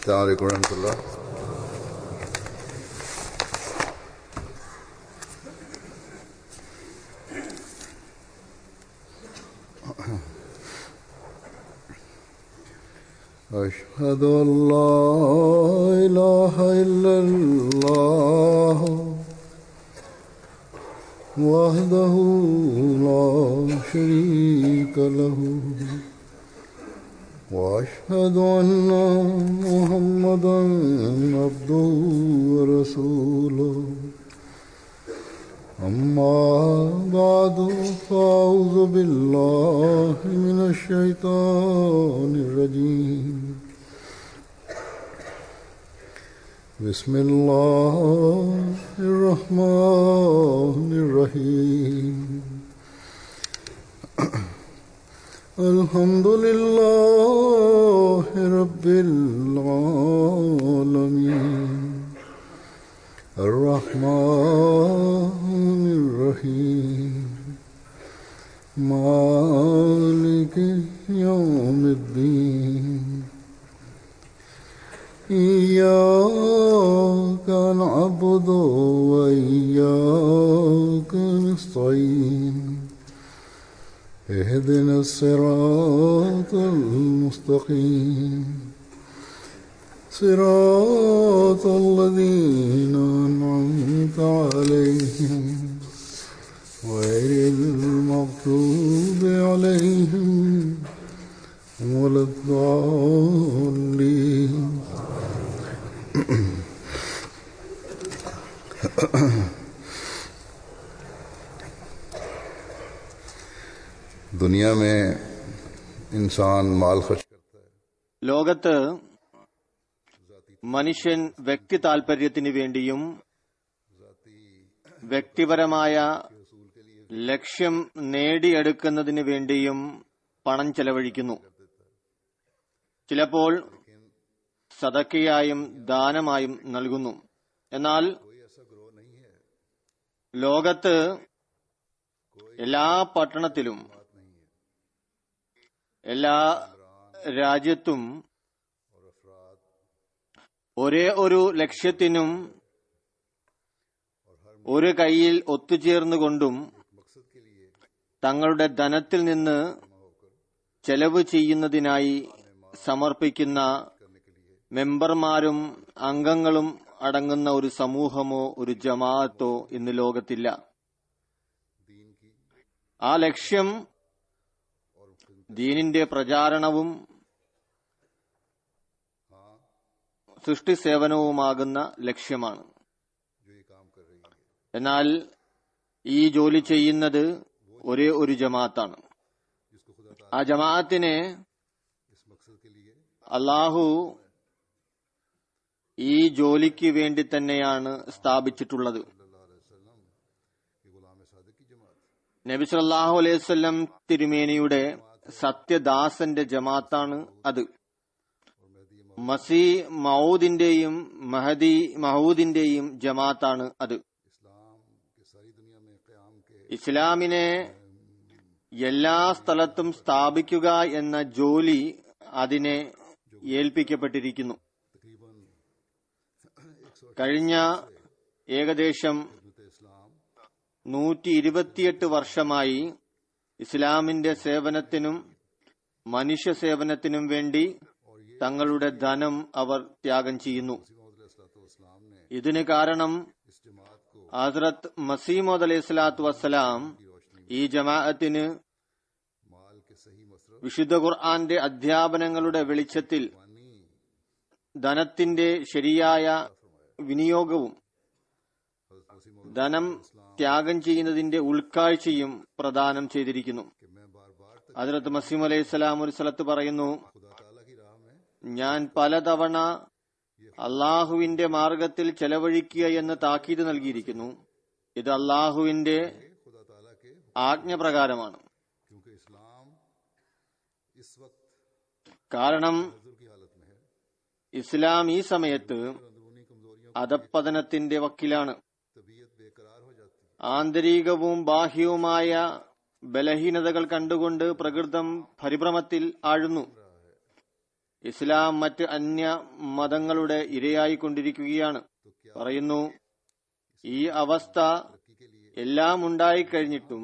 السلام عليكم ورحمة الله أشهد أن لا إله إلا الله وحده لا شريك له واشهد ان محمدا عبده ورسوله اما بعد فاعوذ بالله من الشيطان الرجيم بسم الله الرحمن الرحيم الحمد لله رب العالمين الرحمن الرحيم مالك يوم الدين إياك نعبد وإياك نستعين اهدنا الصراط المستقيم صراط الذين أنعمت عليهم غير المغضوب عليهم ولا الضالين दुनिया में इंसान माल खर्च करता है ലോകത്ത് മനുഷ്യൻ വ്യക്തി താൽപര്യത്തിന് വേണ്ടിയും വ്യക്തിപരമായ ലക്ഷ്യം നേടിയെടുക്കുന്നതിന് വേണ്ടിയും പണം ചെലവഴിക്കുന്നു ചിലപ്പോൾ സതക്കയായും ദാനമായും നൽകുന്നു എന്നാൽ ലോകത്ത് എല്ലാ പട്ടണത്തിലും എല്ലാ രാജ്യത്തും ഒരേ ഒരു ലക്ഷ്യത്തിനും ഒരു കൈയിൽ ഒത്തുചേർന്നുകൊണ്ടും തങ്ങളുടെ ധനത്തിൽ നിന്ന് ചെലവ് ചെയ്യുന്നതിനായി സമർപ്പിക്കുന്ന മെമ്പർമാരും അംഗങ്ങളും അടങ്ങുന്ന ഒരു സമൂഹമോ ഒരു ജമാഅത്തോ ഇന്ന് ലോകത്തില്ല ആ ലക്ഷ്യം ദീനിന്റെ പ്രചാരണവും സൃഷ്ടി സേവനവുമാകുന്ന ലക്ഷ്യമാണ് എന്നാൽ ഈ ജോലി ചെയ്യുന്നത് ഒരേ ഒരു ജമാഅത്താണ് ആ ജമാഅത്തിനെ അള്ളാഹു ഈ ജോലിക്ക് വേണ്ടി തന്നെയാണ് സ്ഥാപിച്ചിട്ടുള്ളത് നബി സല്ലാഹു അലൈഹി വസല്ലം തിരുമേനിയുടെ സത്യദാസന്റെ ജമാത്താണ് അത് മസി മൗദിന്റെയും മഹദി മഹൂദിന്റെയും ജമാത്താണ് അത് ഇസ്ലാമിനെ എല്ലാ സ്ഥലത്തും സ്ഥാപിക്കുക എന്ന ജോലി അതിനെ ഏൽപ്പിക്കപ്പെട്ടിരിക്കുന്നു കഴിഞ്ഞ ഏകദേശം നൂറ്റി ഇരുപത്തിയെട്ട് വർഷമായി ഇസ്ലാമിന്റെ സേവനത്തിനും മനുഷ്യ സേവനത്തിനും വേണ്ടി തങ്ങളുടെ ധനം അവർ ത്യാഗം ചെയ്യുന്നു ഇതിന് കാരണം ഹസ്രത്ത് മസീമോദ് അലൈഹി സ്വലാത്തു വസ്സലാം ഈ ജമാഅത്തിന് വിശുദ്ധ ഖുർആന്റെ അധ്യാപനങ്ങളുടെ വെളിച്ചത്തിൽ ധനത്തിന്റെ ശരിയായ വിനിയോഗവും ധനം ത്യാഗം ചെയ്യുന്നതിന്റെ ഉൾക്കാഴ്ചയും പ്രദാനം ചെയ്തിരിക്കുന്നു ഹജറത്ത് മസീം അലൈഹി സ്വലാം ഒരു സ്ഥലത്ത് പറയുന്നു ഞാൻ പലതവണ അള്ളാഹുവിന്റെ മാർഗത്തിൽ ചെലവഴിക്കുക എന്ന് താക്കീത് നൽകിയിരിക്കുന്നു ഇത് അള്ളാഹുവിന്റെ ആജ്ഞപ്രകാരമാണ് കാരണം ഇസ്ലാം ഈ സമയത്ത് അധപ്പതനത്തിന്റെ വക്കിലാണ് ആന്തരികവും ബാഹ്യവുമായ ബലഹീനതകൾ കണ്ടുകൊണ്ട് പ്രകൃതം പരിഭ്രമത്തിൽ ആഴുന്നു ഇസ്ലാം മറ്റ് അന്യ മതങ്ങളുടെ ഇരയായിക്കൊണ്ടിരിക്കുകയാണ് പറയുന്നു ഈ അവസ്ഥ എല്ലാം ഉണ്ടായിക്കഴിഞ്ഞിട്ടും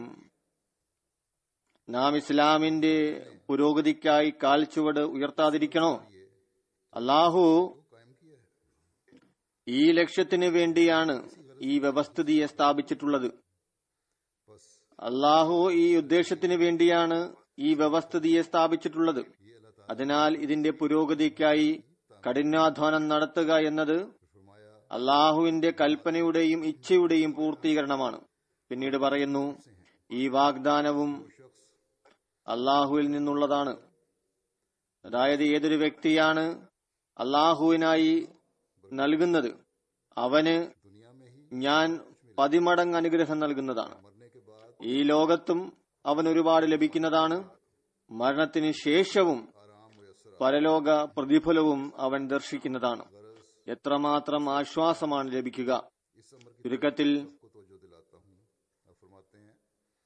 നാം ഇസ്ലാമിന്റെ പുരോഗതിക്കായി കാൽച്ചുവട് ഉയർത്താതിരിക്കണോ അള്ളാഹു ഈ ലക്ഷ്യത്തിന് വേണ്ടിയാണ് ഈ വ്യവസ്ഥിതിയെ സ്ഥാപിച്ചിട്ടുള്ളത് അള്ളാഹു ഈ ഉദ്ദേശത്തിന് വേണ്ടിയാണ് ഈ വ്യവസ്ഥിതിയെ സ്ഥാപിച്ചിട്ടുള്ളത് അതിനാൽ ഇതിന്റെ പുരോഗതിക്കായി കഠിനാധ്വാനം നടത്തുക എന്നത് അള്ളാഹുവിന്റെ കൽപ്പനയുടെയും ഇച്ഛയുടെയും പൂർത്തീകരണമാണ് പിന്നീട് പറയുന്നു ഈ വാഗ്ദാനവും അള്ളാഹുവിൽ നിന്നുള്ളതാണ് അതായത് ഏതൊരു വ്യക്തിയാണ് അള്ളാഹുവിനായി നൽകുന്നത് അവന് ഞാൻ പതിമടങ്ങ് അനുഗ്രഹം നൽകുന്നതാണ് ഈ ലോകത്തും അവൻ ഒരുപാട് ലഭിക്കുന്നതാണ് മരണത്തിന് ശേഷവും പരലോക പ്രതിഫലവും അവൻ ദർശിക്കുന്നതാണ് എത്രമാത്രം ആശ്വാസമാണ് ലഭിക്കുക ചുരുക്കത്തിൽ को तवज्जो दिलाता हूँ और फरमाते हैं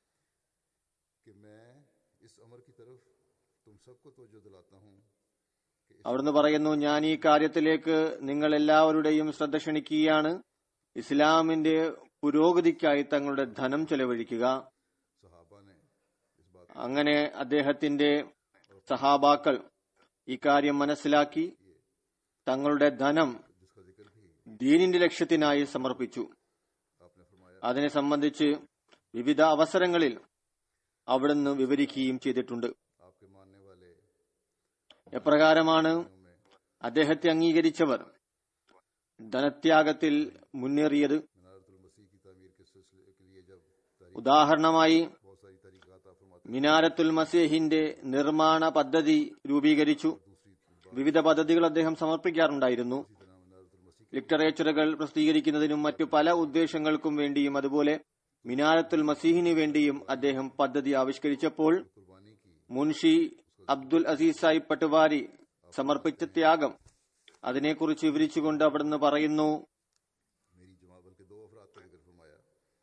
कि मैं इस अमर की तरफ तुम सबको तवज्जो दिलाता हूँ അവിടുന്ന് പറയുന്നു ഞാൻ ഈ കാര്യത്തിലേക്ക് നിങ്ങൾ എല്ലാവരുടെയും ശ്രദ്ധ ക്ഷണിക്കുകയാണ് ഇസ്ലാമിന്റെ പുരോഗതിക്കായി തങ്ങളുടെ ധനം ചെലവഴിക്കുക सहाबा ने इस बात അങ്ങനെ അദ്ദേഹത്തിന്റെ സഹാബാക്കൾ ഇക്കാര്യം മനസ്സിലാക്കി തങ്ങളുടെ ധനം जिसका जिक्र भी ദീനിന്റെ ലക്ഷ്യത്തിനായി സമർപ്പിച്ചു आपने फरमाया അതിനെ സംബന്ധിച്ച് വിവിധ അവസരങ്ങളിൽ അവിടുന്ന് വിവരിക്കുകയും ചെയ്തിട്ടുണ്ട് आपके मानने वाले എപ്രകാരമാണ് അദ്ദേഹത്തെ അംഗീകരിച്ചവർ ധനത്യാഗത്തിൽ മുന്നേറിയത് मिनारतुल मसीह की तामीर के सिलसिले के लिए जब तारीख ഉദാഹരണമായി बहुत सारी तारीखात आप फरमाते മിനാരത്തുൽ മസീഹിന്റെ നിർമ്മാണ പദ്ധതി രൂപീകരിച്ചു വിവിധ പദ്ധതികൾ അദ്ദേഹം സമർപ്പിക്കാറുണ്ടായിരുന്നു ലിറ്ററേച്ചറുകൾ പ്രസിദ്ധീകരിക്കുന്നതിനും മറ്റു പല ഉദ്ദേശങ്ങൾക്കും വേണ്ടിയും അതുപോലെ മിനാരത്തുൽ മസീഹിന് വേണ്ടിയും അദ്ദേഹം പദ്ധതി ആവിഷ്കരിച്ചപ്പോൾ कुर्बानी की മുൻഷി അബ്ദുൽ അസീസ് സാഹിബ് പട്ടുവാരി സമർപ്പിച്ച ത്യാഗം അതിനെക്കുറിച്ച് വിവരിച്ചുകൊണ്ട് അവിടുന്ന് പറയുന്നു मेरी जमा बल्कि दो अफराद का जिक्र फरमाया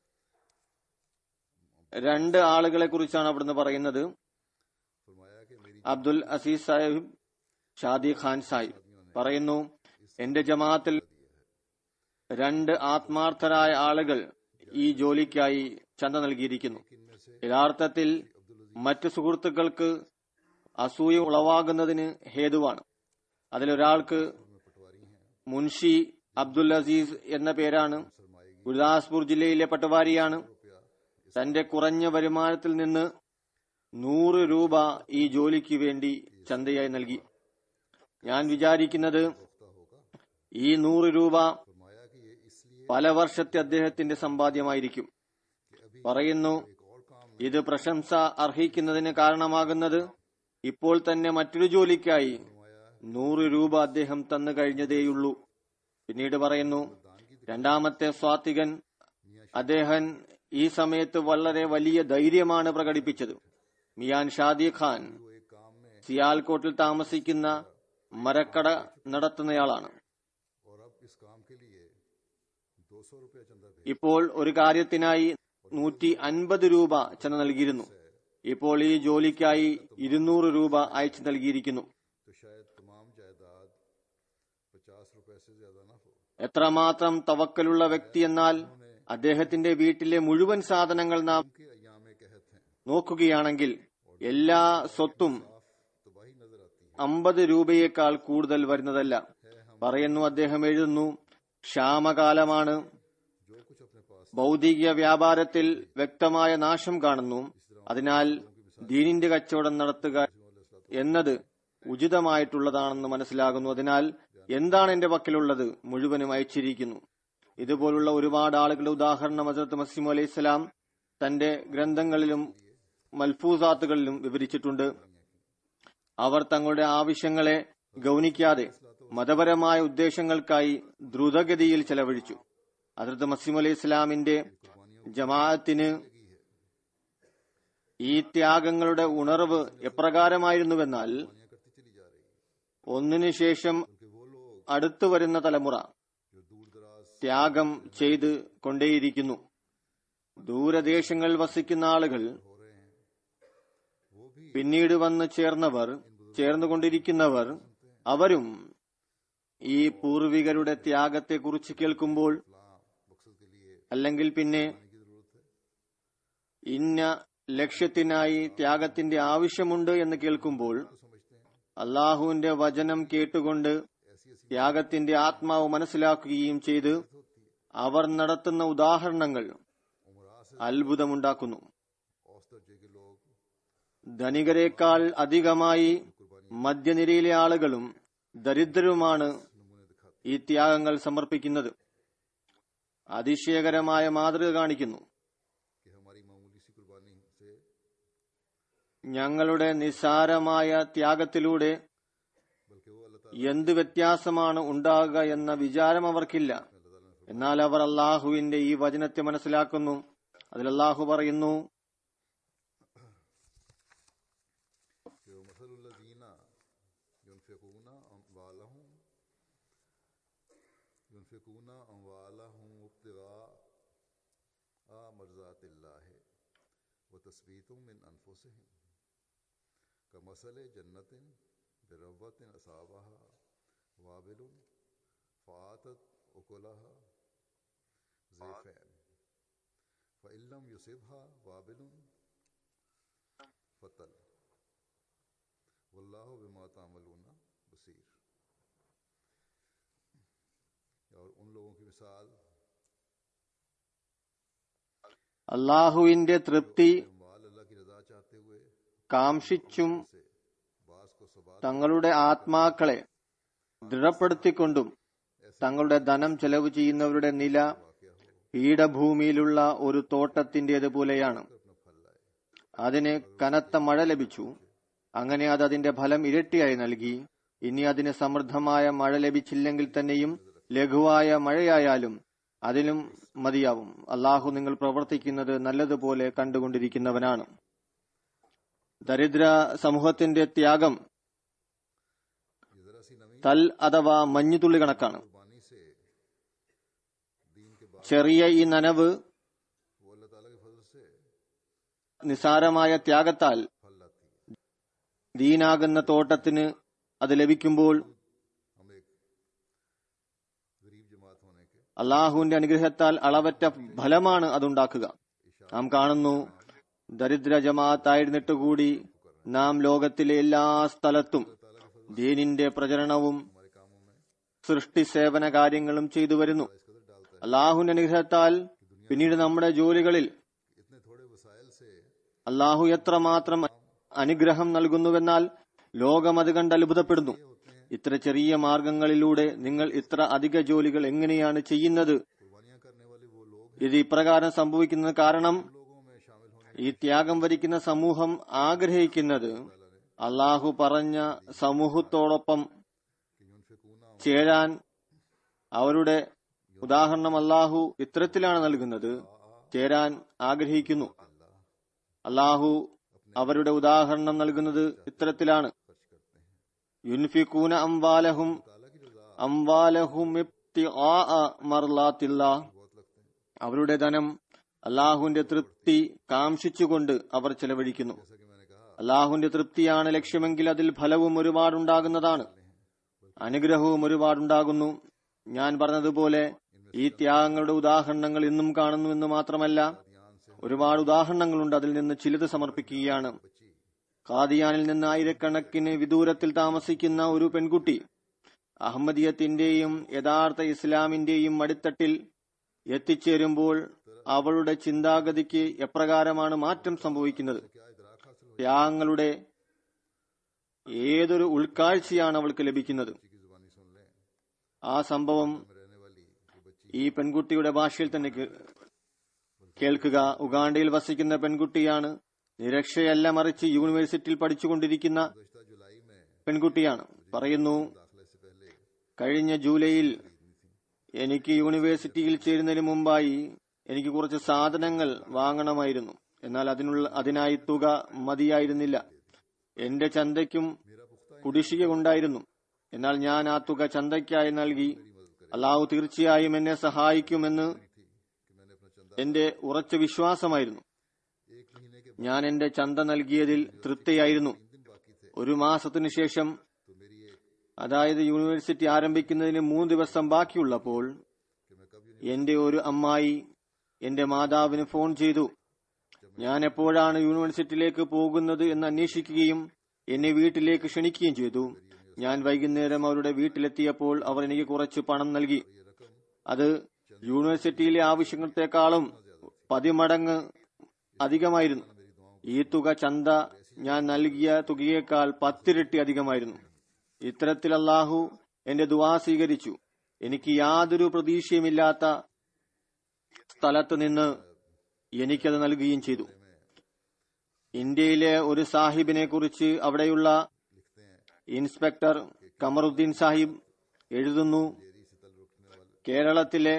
രണ്ട് ആളുകളെ കുറിച്ചാണ് അവിടുന്ന് പറയുന്നത് फरमाया कि मेरी അബ്ദുൽ അസീസ് സാഹിബ് ഷാദി ഖാൻ സാഹിബ് പറയുന്നു എന്റെ ജമാഅത്തിൽ രണ്ട് ആത്മാർത്ഥരായ ആളുകൾ ഈ ജോലിക്കായി ചന്ത നൽകിയിരിക്കുന്നു യഥാർത്ഥത്തിൽ മറ്റു സുഹൃത്തുക്കൾക്ക് അസൂയ ഉളവാകുന്നതിന് ഹേതുവാണ് അതിലൊരാൾക്ക് മുൻഷി അബ്ദുൽ അസീസ് എന്ന പേരാണ് ഗുരുദാസ്പൂർ ജില്ലയിലെ പട്ടുവാരിയാണ് തന്റെ കുറഞ്ഞ വരുമാനത്തിൽ നിന്ന് നൂറ് രൂപ ഈ ജോലിക്ക് വേണ്ടി ചന്തയായി നൽകി ഞാൻ വിചാരിക്കുന്നത് ഈ നൂറ് രൂപ फरमाया कि ये इसलिए പല വർഷത്തെ അദ്ദേഹത്തിന്റെ സമ്പാദ്യമായിരിക്കും പറയുന്നു ഇത് പ്രശംസ അർഹിക്കുന്നതിന് കാരണമാകുന്നത് ഇപ്പോൾ തന്നെ മറ്റൊരു ജോലിക്കായി നൂറ് രൂപ അദ്ദേഹം തന്നു കഴിഞ്ഞതേയുള്ളൂ പിന്നീട് പറയുന്നു രണ്ടാമത്തെ സ്വാത്തികൻ അദ്ദേഹം ഈ സമയത്ത് വളരെ വലിയ ധൈര്യമാണ് പ്രകടിപ്പിച്ചത് മിയാൻ ഷാദി ഖാൻ एक काम में സിയാൽകോട്ടിൽ താമസിക്കുന്ന മരക്കട നടത്തുന്നയാളാണ് और अब इस काम के लिए दो सौ रुपया चंदा भेज ഇപ്പോൾ ഒരു കാര്യത്തിനായി നൂറ്റി അൻപത് രൂപ ചെന്ന് നൽകിയിരുന്നു ഇപ്പോൾ ഈ ജോലിക്കായി ഇരുന്നൂറ് രൂപ അയച്ചു നൽകിയിരിക്കുന്നു तो शायद तमाम जायदाद पचास रुपए से ज्यादा ना हो എത്രമാത്രം തവക്കലുള്ള വ്യക്തി എന്നാൽ അദ്ദേഹത്തിന്റെ വീട്ടിലെ മുഴുവൻ സാധനങ്ങൾ നാം के अयाम कहत हैं നോക്കുകയാണെങ്കിൽ എല്ലാ സ്വത്തും तबाही नजर आती है അമ്പത് രൂപയേക്കാൾ കൂടുതൽ വരുന്നതല്ല പറയുന്നു അദ്ദേഹം എഴുതുന്നു ക്ഷാമകാലമാണ് जो कुछ अपने पास ഭൗതിക വ്യാപാരത്തിൽ വ്യക്തമായ നാശം കാണുന്നു അതിനാൽ ദീനിന്റെ കച്ചവടം നടത്തുക എന്നത് ഉചിതമായിട്ടുള്ളതാണെന്ന് മനസ്സിലാകുന്നു അതിനാൽ എന്താണ് എന്റെ പക്കലുള്ളത് മുഴുവനും അയച്ചിരിക്കുന്നു ഇതുപോലുള്ള ഒരുപാട് ആളുകളുടെ ഉദാഹരണം ഹസരത്ത് മസീം അലൈഹി സ്വലാം തന്റെ ഗ്രന്ഥങ്ങളിലും മൽഫൂസാത്തുകളിലും വിവരിച്ചിട്ടുണ്ട് അവർ തങ്ങളുടെ ആവശ്യങ്ങളെ ഗൗനിക്കാതെ മതപരമായ ഉദ്ദേശങ്ങൾക്കായി ദ്രുതഗതിയിൽ ചെലവഴിച്ചു ഹസരത്ത് മസീം അലൈഹി ഇസ്ലാമിന്റെ ജമാഅത്തിന് ഈ ത്യാഗങ്ങളുടെ ഉണർവ് എപ്രകാരമായിരുന്നുവെന്നാൽ करती चली जा रही है ഒന്നിനു ശേഷം कि वो लोग അടുത്തു വരുന്ന തലമുറ जो दूर दराज ത്യാഗം ചെയ്ത് കൊണ്ടേയിരിക്കുന്നു ദൂരദേശങ്ങൾ വസിക്കുന്ന ആളുകൾ हो रहे हैं वो भी പിന്നീട് വന്ന് ചേർന്നവർ ചേർന്നുകൊണ്ടിരിക്കുന്നവർ അവരും ഈ പൂർവികരുടെ ത്യാഗത്തെക്കുറിച്ച് കേൾക്കുമ്പോൾ फलां मकसद के लिए അല്ലെങ്കിൽ പിന്നെ आने की जरूरत है ഇന്ന ലക്ഷ്യത്തിനായി ത്യാഗത്തിന്റെ ആവശ്യമുണ്ട് എന്ന് കേൾക്കുമ്പോൾ तो समझते हैं അള്ളാഹുവിന്റെ വചനം കേട്ടുകൊണ്ട് ऐसी ऐसी ത്യാഗത്തിന്റെ ആത്മാവ് മനസ്സിലാക്കുകയും ചെയ്ത് അവർ നടത്തുന്ന ഉദാഹരണങ്ങൾ उमरा से അത്ഭുതമുണ്ടാക്കുന്നു औसत दर्जे के लोग ധനികരെക്കാൾ അധികമായി മധ്യനിരയിലെ ആളുകളും ദരിദ്രരുമാണ് नमूने दिखाते ഈ ത്യാഗങ്ങൾ സമർപ്പിക്കുന്നത് അതിശയകരമായ മാതൃക കാണിക്കുന്നു कि हमारी मामूली सी कुर्बानी से ഞങ്ങളുടെ നിസ്സാരമായ ത്യാഗത്തിലൂടെ बल्कि वो अल्लाह ताला എന്ത് വ്യത്യാസമാണ് ഉണ്ടാകുക എന്ന വിചാരം അവർക്കില്ല अल्लाह ताला ने എന്നാൽ അവർ അള്ളാഹുവിന്റെ ഈ വചനത്തെ മനസ്സിലാക്കുന്നു അതിൽ അള്ളാഹു പറയുന്നു कि वो मसलुल्लज़ीना युनफिकूना अम्वालहुम युनफिकूना अम्वालहुम इब्तिगा मर्ज़ातिल्लाह व तस्बीतुम मिन अनफुसिहिम कमसल जन्नतिन बिरव्वतिन असाबहा वाबिलुन फ़ातत उकुलहा ज़ैफ़ैन फ़इल्लम युसिबहा वाबिलुन फ़तल वल्लाह बिमा तामलूना बसीर और उन लोगों की मिसाल അള്ളാഹുവിന്റെ തൃപ്തി माल अल्लाह की रजा चाहते हुए കാംക്ഷിച്ചും से बास को सबात തങ്ങളുടെ ആത്മാക്കളെ ദൃഢപ്പെടുത്തിക്കൊണ്ടും തങ്ങളുടെ ധനം ചെലവ് ചെയ്യുന്നവരുടെ നില वाक़ हो പീഠഭൂമിയിലുള്ള ഒരു തോട്ടത്തിന്റേതുപോലെയാണ് अपना फल लाए അതിന് കനത്ത മഴ ലഭിച്ചു അങ്ങനെ അത് അതിന്റെ ഫലം ഇരട്ടിയായി നൽകി ഇനി അതിന് സമൃദ്ധമായ മഴ ലഭിച്ചില്ലെങ്കിൽ തന്നെയും ലഘുവായ മഴയായാലും അതിലും മതിയാവും അള്ളാഹു നിങ്ങൾ പ്രവർത്തിക്കുന്നത് നല്ലതുപോലെ കണ്ടുകൊണ്ടിരിക്കുന്നവനാണ് ദരിദ്ര സമൂഹത്തിന്റെ ത്യാഗം ये जरा सी नमी തൽ അഥവാ മഞ്ഞുതുള്ളി കണക്കാണ് कुर्बानी से दीन के बाद ചെറിയ ഈ നനവ് वो अल्लाह ताला के फजल से നിസാരമായ ത്യാഗത്താൽ फल लाती है ദീനാകുന്ന തോട്ടത്തിന് അത് ലഭിക്കുമ്പോൾ हम एक गरीब जमात होने के അള്ളാഹുവിന്റെ അനുഗ്രഹത്താൽ അളവറ്റ ഫലമാണ് അതുണ്ടാക്കുക നാം കാണുന്നു ദരിദ്ര ജമാഅത്തായിരുന്നിട്ട് കൂടി നാം ലോകത്തിലെ എല്ലാ സ്ഥലത്തും ദീനിന്റെ പ്രചരണവും हमारे कामों में സൃഷ്ടി സേവന കാര്യങ്ങളും ചെയ്തു വരുന്നു इस कदर डालता है അള്ളാഹുവിന്റെ അനുഗ്രഹത്താൽ പിന്നീട് നമ്മുടെ ജോലികളിൽ इतने थोड़े वसाइल से അള്ളാഹു എത്രമാത്രം അനുഗ്രഹം നൽകുന്നുവെന്നാൽ ലോകം അത് കണ്ട് അത്ഭുതപ്പെടുന്നു ഇത്ര ചെറിയ മാർഗങ്ങളിലൂടെ നിങ്ങൾ ഇത്ര അധിക ജോലികൾ എങ്ങനെയാണ് ചെയ്യുന്നത് कुर्बानियां करने वाले वो लोग ഇത് ഇപ്രകാരം സംഭവിക്കുന്നത് കാരണം लोगों में शामिल होने ഈ ത്യാഗം വരിക്കുന്ന സമൂഹം ആഗ്രഹിക്കുന്നത് അള്ളാഹു പറഞ്ഞ സമൂഹത്തോടൊപ്പം कि यूनफिकूना ചേരാൻ അവരുടെ ഉദാഹരണം അള്ളാഹു ഇത്തരത്തിലാണ് നൽകുന്നത് ചേരാൻ ആഗ്രഹിക്കുന്നു അള്ളാഹു അവരുടെ ഉദാഹരണം നൽകുന്നത് ഇത്തരത്തിലാണ് खर्च करते हैं യുൻഫിക്കൂന അംവാലഹും ताला की रजा അംവാലഹും ഇബ്തിആഅ മർലാത്തില്ലാ बहुत लगते हैं അവരുടെ ധനം അള്ളാഹുവിന്റെ തൃപ്തി കാംക്ഷിച്ചുകൊണ്ട് അവർ ചെലവഴിക്കുന്നു जैसा कि मैंने कहा അള്ളാഹുവിന്റെ തൃപ്തിയാണ് ലക്ഷ്യമെങ്കിൽ അതിൽ ഫലവും ഒരുപാടുണ്ടാകുന്നതാണ് അനുഗ്രഹവും ഒരുപാടുണ്ടാകുന്നു ഞാൻ പറഞ്ഞതുപോലെ ഈ ത്യാഗങ്ങളുടെ ഉദാഹരണങ്ങൾ ഇന്നും കാണുന്നു എന്ന് മാത്രമല്ല ध्यान से ഒരുപാട് ഉദാഹരണങ്ങളുണ്ട് അതിൽ നിന്ന് ചിലത് സമർപ്പിക്കുകയാണ് बची ഖാദിയാനിൽ നിന്ന് ആയിരക്കണക്കിന് വിദൂരത്തിൽ താമസിക്കുന്ന ഒരു പെൺകുട്ടി അഹമ്മദിയത്തിന്റെയും യഥാർത്ഥ ഇസ്ലാമിന്റെയും അടിത്തട്ടിൽ എത്തിച്ചേരുമ്പോൾ അവളുടെ ചിന്താഗതിക്ക് എപ്രകാരമാണ് മാറ്റം സംഭവിക്കുന്നത് क्या इदराक हासिल हो ത്യാഗങ്ങളുടെ ഏതൊരു ഉൾക്കാഴ്ചയാണ് അവൾക്ക് ലഭിക്കുന്നത് की जुबानी सुन लें ആ സംഭവം में रहने वाली ये बच्ची ഈ പെൺകുട്ടിയുടെ ഭാഷയിൽ തന്നെ കേ- കേൾക്കുക ഉഗാണ്ടയിൽ വസിക്കുന്ന പെൺകുട്ടിയാണ് നിരക്ഷയല്ല മറിച്ച് യൂണിവേഴ്സിറ്റിയിൽ പഠിച്ചുകൊണ്ടിരിക്കുന്ന गुजशत जुलाई में പെൺകുട്ടിയാണ് പറയുന്നു दाखिले से पहले കഴിഞ്ഞ ജൂലൈയിൽ എനിക്ക് യൂണിവേഴ്സിറ്റിയിൽ ചേരുന്നതിന് മുമ്പായി എനിക്ക് കുറച്ച് സാധനങ്ങൾ വാങ്ങണമായിരുന്നു എന്നാൽ അതിനുള്ള അതിനായി തുക മതിയായിരുന്നില്ല എന്റെ ചന്തയ്ക്കും കുടിശ്ശിക ഉണ്ടായിരുന്നു എന്നാൽ ഞാൻ ആ തുക ചന്തയ്ക്കായി നൽകി അള്ളാഹു തീർച്ചയായും എന്നെ സഹായിക്കുമെന്ന് कि मैंने अपना चंदा എന്റെ ഉറച്ച വിശ്വാസമായിരുന്നു एक महीने के ഞാൻ എന്റെ ചന്ത നൽകിയതിൽ തൃപ്തിയായിരുന്നു तीन दिन बाकी थे ഒരു മാസത്തിനു ശേഷം तो मेरी एक അതായത് യൂണിവേഴ്സിറ്റി ആരംഭിക്കുന്നതിന് മൂന്ന് ദിവസം ബാക്കിയുള്ളപ്പോൾ कि मैं कब എന്റെ ഒരു അമ്മായി എന്റെ മാതാവിന് ഫോൺ ചെയ്തു ഞാൻ എപ്പോഴാണ് യൂണിവേഴ്സിറ്റിയിലേക്ക് പോകുന്നത് എന്ന് അന്വേഷിക്കുകയും എന്നെ വീട്ടിലേക്ക് ക്ഷണിക്കുകയും ചെയ്തു ഞാൻ വൈകുന്നേരം അവരുടെ വീട്ടിലെത്തിയപ്പോൾ അവർ എനിക്ക് കുറച്ച് പണം നൽകി അത് യൂണിവേഴ്സിറ്റിയിലെ ആവശ്യങ്ങളെക്കാളും പതിമടങ്ങ് അധികമായിരുന്നു ഈ തുക ചന്ത ഞാൻ നൽകിയ തുകയേക്കാൾ പത്തിരട്ടി അധികമായിരുന്നു ഇത്തരത്തിൽ അള്ളാഹു എന്റെ ദുവാ സ്വീകരിച്ചു എനിക്ക് യാതൊരു പ്രതീക്ഷയുമില്ലാത്ത സ്ഥലത്ത് നിന്ന് എനിക്കത് നൽകുകയും ചെയ്തു ഇന്ത്യയിലെ ഒരു സാഹിബിനെ കുറിച്ച് അവിടെയുള്ള ഇൻസ്പെക്ടർ കമറുദ്ദീൻ സാഹിബ് എഴുതുന്നു കേരളത്തിലെ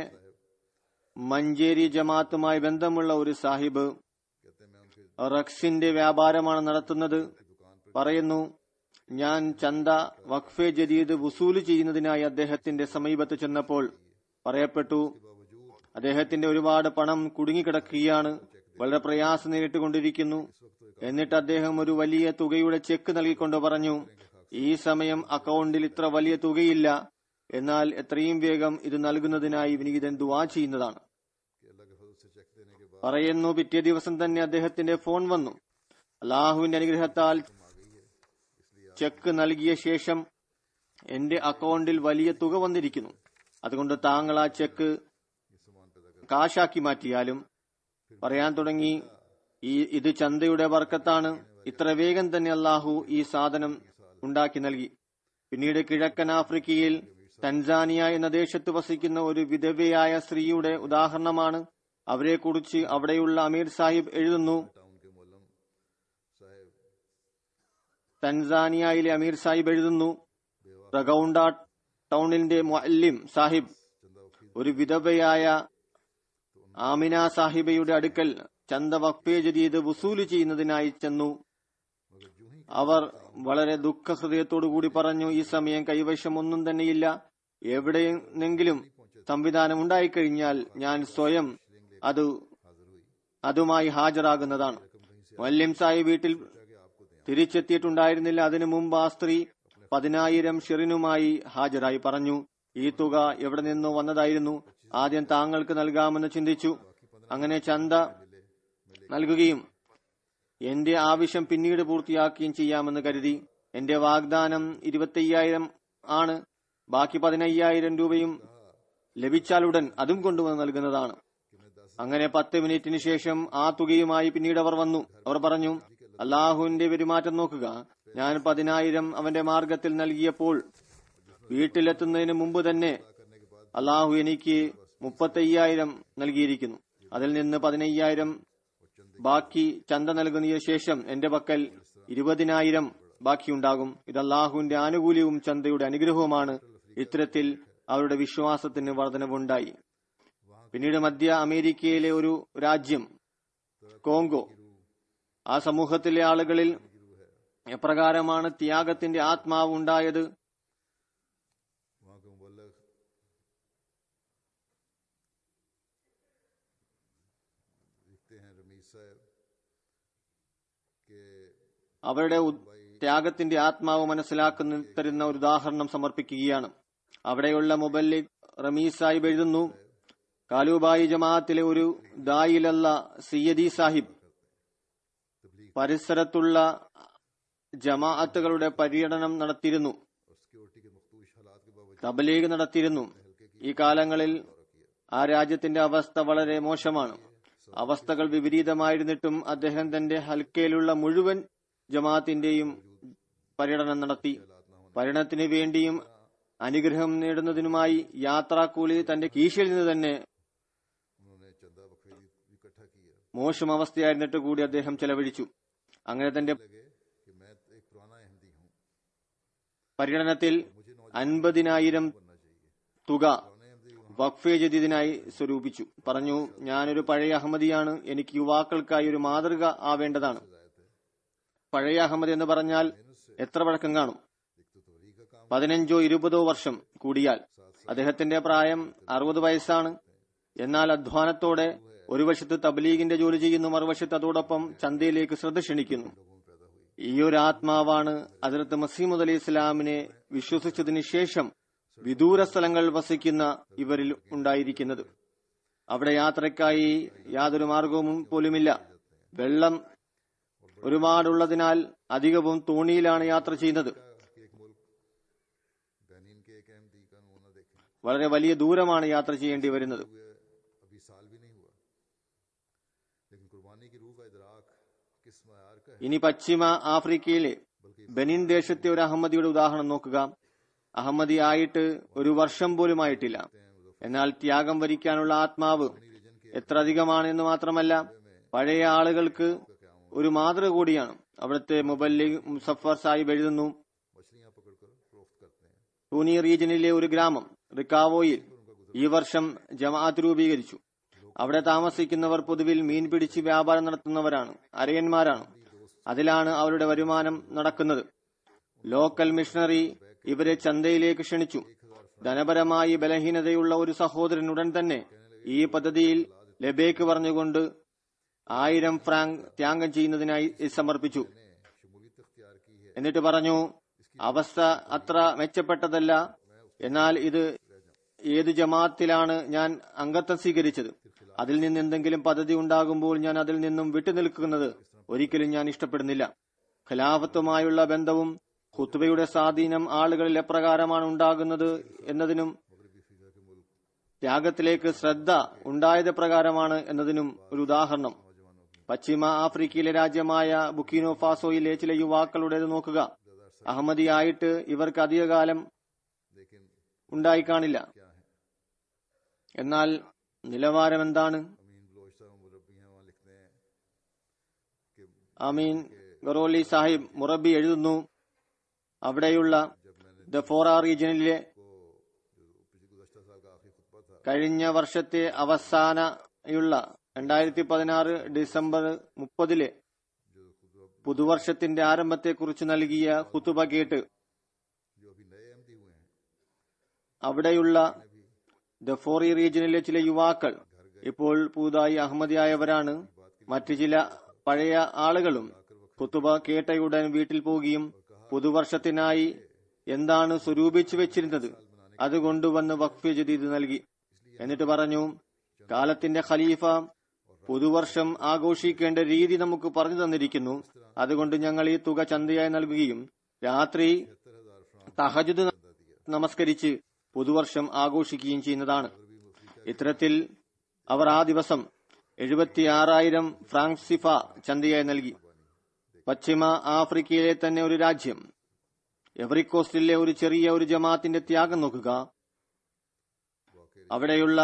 മഞ്ചേരി ജമാഅത്തുമായി ബന്ധമുള്ള ഒരു സാഹിബ് റക്സിന്റെ വ്യാപാരമാണ് നടത്തുന്നത് പറയുന്നു ഞാൻ ചന്ത വഖഫെ ജദീദ് വസൂല് ചെയ്യുന്നതിനായി അദ്ദേഹത്തിന്റെ സമീപത്ത് ചെന്നപ്പോൾ പറയപ്പെട്ടു അദ്ദേഹത്തിന്റെ ഒരുപാട് പണം കുടുങ്ങിക്കിടക്കുകയാണ് വളരെ പ്രയാസം നേരിട്ടുകൊണ്ടിരിക്കുന്നു എന്നിട്ട് അദ്ദേഹം ഒരു വലിയ തുകയുടെ ചെക്ക് നൽകിക്കൊണ്ട് പറഞ്ഞു ഈ സമയം അക്കൗണ്ടിൽ ഇത്ര വലിയ തുകയില്ല എന്നാൽ എത്രയും വേഗം ഇത് നൽകുന്നതിനായി വിനീതൻ ദുവാ ചെയ്യുന്നതാണ് कि अल्लाह के फजल से चेक देने के बाद പറയുന്നു പിറ്റേ ദിവസം തന്നെ അദ്ദേഹത്തിന്റെ ഫോൺ വന്നു അള്ളാഹുവിന്റെ അനുഗ്രഹത്താൽ ചെക്ക് നൽകിയ ശേഷം എന്റെ അക്കൗണ്ടിൽ വലിയ തുക വന്നിരിക്കുന്നു അതുകൊണ്ട് താങ്കൾ ആ ചെക്ക് കാശാക്കി മാറ്റിയാലും പറയാൻ തുടങ്ങി ഈ ഇത് ചന്തയുടെ വർക്കത്താണ് ഇത്ര വേഗം തന്നെ അള്ളാഹു ഈ സാധനം ഉണ്ടാക്കി നൽകി പിന്നീട് കിഴക്കൻ ആഫ്രിക്കയിൽ തൻസാനിയ എന്ന ദേശത്ത് വസിക്കുന്ന ഒരു വിധവയായ സ്ത്രീയുടെ ഉദാഹരണമാണ് അവരെക്കുറിച്ച് അവിടെയുള്ള അമീർ സാഹിബ് എഴുതുന്നു टाउन के मोलम साहब തൻസാനിയയിലെ അമീർ സാഹിബ് എഴുതുന്നു റഗൌണ്ട ടൗണിന്റെ മുഅല്ലിം സാഹിബ് ഒരു വിധവയായ ആമിന സാഹിബയുടെ അടുക്കൽ ചന്ത വക്ഫേ ജദീദ് വസൂല് ചെയ്യുന്നതിനായി ചെന്നു അവർ വളരെ ദുഃഖഹൃദയത്തോടു കൂടി പറഞ്ഞു ഈ സമയം കൈവശം ഒന്നും തന്നെയില്ല എവിടെയെങ്കിലും സംവിധാനം ഉണ്ടായിക്കഴിഞ്ഞാൽ ഞാൻ സ്വയം അത് അതുമായി ഹാജരാകുന്നതാണ് വല്യം സാഹിബ് വീട്ടിൽ തിരിച്ചെത്തിയിട്ടുണ്ടായിരുന്നില്ല അതിനു മുമ്പ് ആ സ്ത്രീ പതിനായിരം ഷെറിനുമായി ഹാജരായി പറഞ്ഞു ഈ തുക എവിടെ നിന്നോ വന്നതായിരുന്നു ആദ്യം താങ്കൾക്ക് നൽകാമെന്ന് ചിന്തിച്ചു അങ്ങനെ ചന്ത നൽകുകയും എന്റെ ആവശ്യം പിന്നീട് പൂർത്തിയാക്കുകയും ചെയ്യാമെന്ന് കരുതി എന്റെ വാഗ്ദാനം ഇരുപത്തയ്യായിരം ആണ് ബാക്കി പതിനയ്യായിരം രൂപയും ലഭിച്ചാലുടൻ അതും കൊണ്ടുവന്ന് നൽകുന്നതാണ് അങ്ങനെ പത്ത് മിനിറ്റിന് ശേഷം ആ തുകയുമായി പിന്നീട് അവർ വന്നു അവർ പറഞ്ഞു അള്ളാഹുവിന്റെ പെരുമാറ്റം നോക്കുക ഞാൻ പതിനായിരം അവന്റെ മാർഗത്തിൽ നൽകിയപ്പോൾ വീട്ടിലെത്തുന്നതിന് മുമ്പ് തന്നെ അള്ളാഹു എനിക്ക് മുപ്പത്തയ്യായിരം നൽകിയിരിക്കുന്നു അതിൽ നിന്ന് പതിനയ്യായിരം ബാക്കി ചന്ത നൽകുന്നതിന് ശേഷം എന്റെ പക്കൽ ഇരുപതിനായിരം ബാക്കിയുണ്ടാകും ഇത് അള്ളാഹുവിന്റെ ആനുകൂല്യവും ചന്തയുടെ അനുഗ്രഹവുമാണ് ഇത്തരത്തിൽ അവരുടെ വിശ്വാസത്തിന് വർധനവുണ്ടായി പിന്നീട് മധ്യ അമേരിക്കയിലെ ഒരു രാജ്യം കോങ്കോ ആ സമൂഹത്തിലെ ആളുകളിൽ എപ്രകാരമാണ് ത്യാഗത്തിന്റെ ആത്മാവ് ഉണ്ടായത് वहाँ के मुबल्लग लिखते हैं रमीज साहब के അവരുടെ ഉ- ത്യാഗത്തിന്റെ ആത്മാവ് മനസ്സിലാക്കുന്ന തരുന്ന ഒരു ഉദാഹരണം സമർപ്പിക്കുകയാണ് അവിടെയുള്ള മുബല്ലിക് റമീസ് സാഹിബ് എഴുതുന്നു കാലുബായി ജമാഅത്തിലെ ഒരു ദായിലല്ല സിയദി സാഹിബ് പരിസരത്തുള്ള ജമാഅത്തുകളുടെ പര്യടനം നടത്തിയിരുന്നു और सिक्योरिटी के मखदूश हालात के बावजूद തബലീഗ് നടത്തിയിരുന്നു ഈ കാലങ്ങളിൽ ആ രാജ്യത്തിന്റെ അവസ്ഥ വളരെ മോശമാണ് അവസ്ഥകൾ വിപരീതമായിരുന്നിട്ടും അദ്ദേഹം തന്റെ ഹൽക്കയിലുള്ള മുഴുവൻ ജമാഅത്തിന്റെയും പര്യടനം നടത്തി പര്യടനത്തിന് വേണ്ടിയും അനുഗ്രഹം നേടുന്നതിനുമായി യാത്രാക്കൂലി തന്റെ കീശയിൽ നിന്ന് തന്നെ उन्होंने चंदा बखरी इकट्ठा किया മോശം അവസ്ഥയായിരുന്നിട്ട് കൂടി അദ്ദേഹം ചെലവഴിച്ചു അങ്ങനെ തന്റെ लगे कि मैं एक पुराना अहमदी हूँ പര്യടനത്തിൽ അൻപതിനായിരം बनना चाहिए തുക വഖഫെ ജദീദിനായി സ്വരൂപിച്ചു പറഞ്ഞു ഞാനൊരു പഴയ അഹമ്മദിയാണ് എനിക്ക് യുവാക്കൾക്കായി ഒരു മാതൃക ആവേണ്ടതാണ് പഴയ അഹമ്മദ് എന്ന് പറഞ്ഞാൽ എത്ര പഴക്കം കാണും പതിനഞ്ചോ ഇരുപതോ വർഷം കൂടിയാൽ അദ്ദേഹത്തിന്റെ പ്രായം അറുപത് വയസ്സാണ് എന്നാൽ അധ്വാനത്തോടെ ഒരു വശത്ത് തബ്ലീഗിന്റെ ജോലി ചെയ്യുന്നു മറുവശത്ത് അതോടൊപ്പം ചന്തയിലേക്ക് ശ്രദ്ധ ക്ഷണിക്കുന്നു ഈ ഒരു ആത്മാവാണ് അതിർത്ത് മസീമുദ് അലി ഇസ്ലാമിനെ വിശ്വസിച്ചതിന് ശേഷം വിദൂര സ്ഥലങ്ങൾ വസിക്കുന്ന ഇവരിൽ ഉണ്ടായിരിക്കുന്നത് അവിടെ യാത്രയ്ക്കായി യാതൊരു മാർഗവും പോലുമില്ല വെള്ളം ഒരുപാടുള്ളതിനാൽ അധികവും തോണിയിലാണ് യാത്ര ചെയ്യുന്നത് कि एक मुल्क बेनिन के एक अहमदी का नमूना देखें വളരെ വലിയ ദൂരമാണ് യാത്ര ചെയ്യേണ്ടി വരുന്നത് हुए अभी साल भी नहीं हुआ लेकिन कुर्बानी की रूह का इदराक किस मैार का है ഇനി പശ്ചിമ ആഫ്രിക്കയിലെ ബെനിൻ ദേശത്തെ ഒരു അഹമ്മദിയുടെ ഉദാഹരണം നോക്കുക അഹമ്മദി ആയിട്ട് ഒരു വർഷം പോലും ആയിട്ടില്ല എന്നാൽ ത്യാഗം വരിക്കാനുള്ള ആത്മാവ് എത്ര അധികമാണ് എന്ന് മാത്രമല്ല പഴയ ആളുകൾക്ക് ഒരു മാതൃക കൂടിയാണ് അവിടുത്തെ മുബല്ലി മുസഫർ സാഹിബ് എഴുതുന്നു मछलियां पकड़कर फरोख्त करते हैं ടൂനി റീജിയനിലെ ഒരു ഗ്രാമം റിക്കാവോയിൽ ഈ വർഷം ജമാഅത്ത് രൂപീകരിച്ചു അവിടെ താമസിക്കുന്നവർ പൊതുവിൽ മീൻ പിടിച്ച് വ്യാപാരം നടത്തുന്നവരാണ് അരയന്മാരാണ് അതിലാണ് അവരുടെ വരുമാനം നടക്കുന്നത് ലോക്കൽ മിഷണറി ഇവരെ ചന്തയിലേക്ക് ക്ഷണിച്ചു ധനപരമായി ബലഹീനതയുള്ള ഒരു സഹോദരൻ ഉടൻ തന്നെ ഈ പദ്ധതിയിൽ ലബേക്ക് പറഞ്ഞുകൊണ്ട് ആയിരം ഫ്രാങ്ക് ത്യാഗം ചെയ്യുന്നതിനായി സമർപ്പിച്ചു शमूलियत इख्तियार की है എന്നിട്ട് പറഞ്ഞു അവസ്ഥ അത്ര മെച്ചപ്പെട്ടതല്ല എന്നാൽ ഇത് ഏത് ജമാഅത്തിലാണ് ഞാൻ അംഗത്വം സ്വീകരിച്ചത് അതിൽ നിന്ന് എന്തെങ്കിലും പദ്ധതി ഉണ്ടാകുമ്പോൾ ഞാൻ അതിൽ നിന്നും വിട്ടുനിൽക്കുന്നത് ഒരിക്കലും ഞാൻ ഇഷ്ടപ്പെടുന്നില്ല ഖിലാഫത്തുമായുള്ള ബന്ധവും ഖുത്ബയുടെ സ്വാധീനം ആളുകളിൽ എപ്രകാരമാണ് ഉണ്ടാകുന്നത് എന്നതിനും ത്യാഗത്തിലേക്ക് ശ്രദ്ധ ഉണ്ടായത് പ്രകാരമാണ് എന്നതിനും ഒരു ഉദാഹരണം പശ്ചിമ ആഫ്രിക്കയിലെ രാജ്യമായ ബുക്കിനോ ഫാസോയിലെ ചില യുവാക്കളുടേത് നോക്കുക അഹമ്മദിയായിട്ട് ഇവർക്ക് അധികകാലം लेकिन ഉണ്ടായി കാണില്ല क्या है എന്നാൽ നിലവാരം എന്താണ് अमीन बलोच साहब मुरब्बी हैं वहाँ लिखते हैं कि അമീൻ ഗറോലി സാഹിബ് മുറബി എഴുതുന്നു അവിടെയുള്ള ദ ഫോറ റീജിയനിലെ को जो पिछले गुजशत साल का आखिरी खुतबा था കഴിഞ്ഞ വർഷത്തെ അവസാനയുള്ള രണ്ടായിരത്തി പതിനാറ് ഡിസംബർ മുപ്പതിലെ जो खुतबा പുതുവർഷത്തിന്റെ ആരംഭത്തെക്കുറിച്ച് നൽകിയ കുത്തുബ കേട്ട് जो अभी नए अहमदी हुए हैं അവിടെയുള്ള ദഫോറി റീജിയനിലെ ചില യുവാക്കൾ ഇപ്പോൾ പുതുതായി അഹമ്മദിയായവരാണ് മറ്റു ചില പഴയ ആളുകളും കുത്തുബ കേട്ടയുടൻ വീട്ടിൽ പോവുകയും പുതുവർഷത്തിനായി എന്താണ് സ്വരൂപിച്ചു വെച്ചിരുന്നത് അത് കൊണ്ടുവന്ന് വഖഫ് ജദീദ് നൽകി എന്നിട്ട് പറഞ്ഞു കാലത്തിന്റെ ഖലീഫ പുതുവർഷം ആഘോഷിക്കേണ്ട രീതി നമുക്ക് പറഞ്ഞു തന്നിരിക്കുന്നു അതുകൊണ്ട് ഞങ്ങൾ ഈ തുക ചന്തയായി നൽകുകയും രാത്രി തഹജുദ് നമസ്കരിച്ച് പുതുവർഷം ആഘോഷിക്കുകയും ചെയ്യുന്നതാണ് ഇത്തരത്തിൽ അവർ ആ ദിവസം എഴുപത്തിയാറായിരം ഫ്രാങ്ക് സിഫ ചന്തയായി നൽകി പശ്ചിമ ആഫ്രിക്കയിലെ തന്നെ ഒരു രാജ്യം എവറിക്കോസ്റ്റിലെ ഒരു ചെറിയ ഒരു ജമാഅത്തിന്റെ ത്യാഗം നോക്കുക അവിടെയുള്ള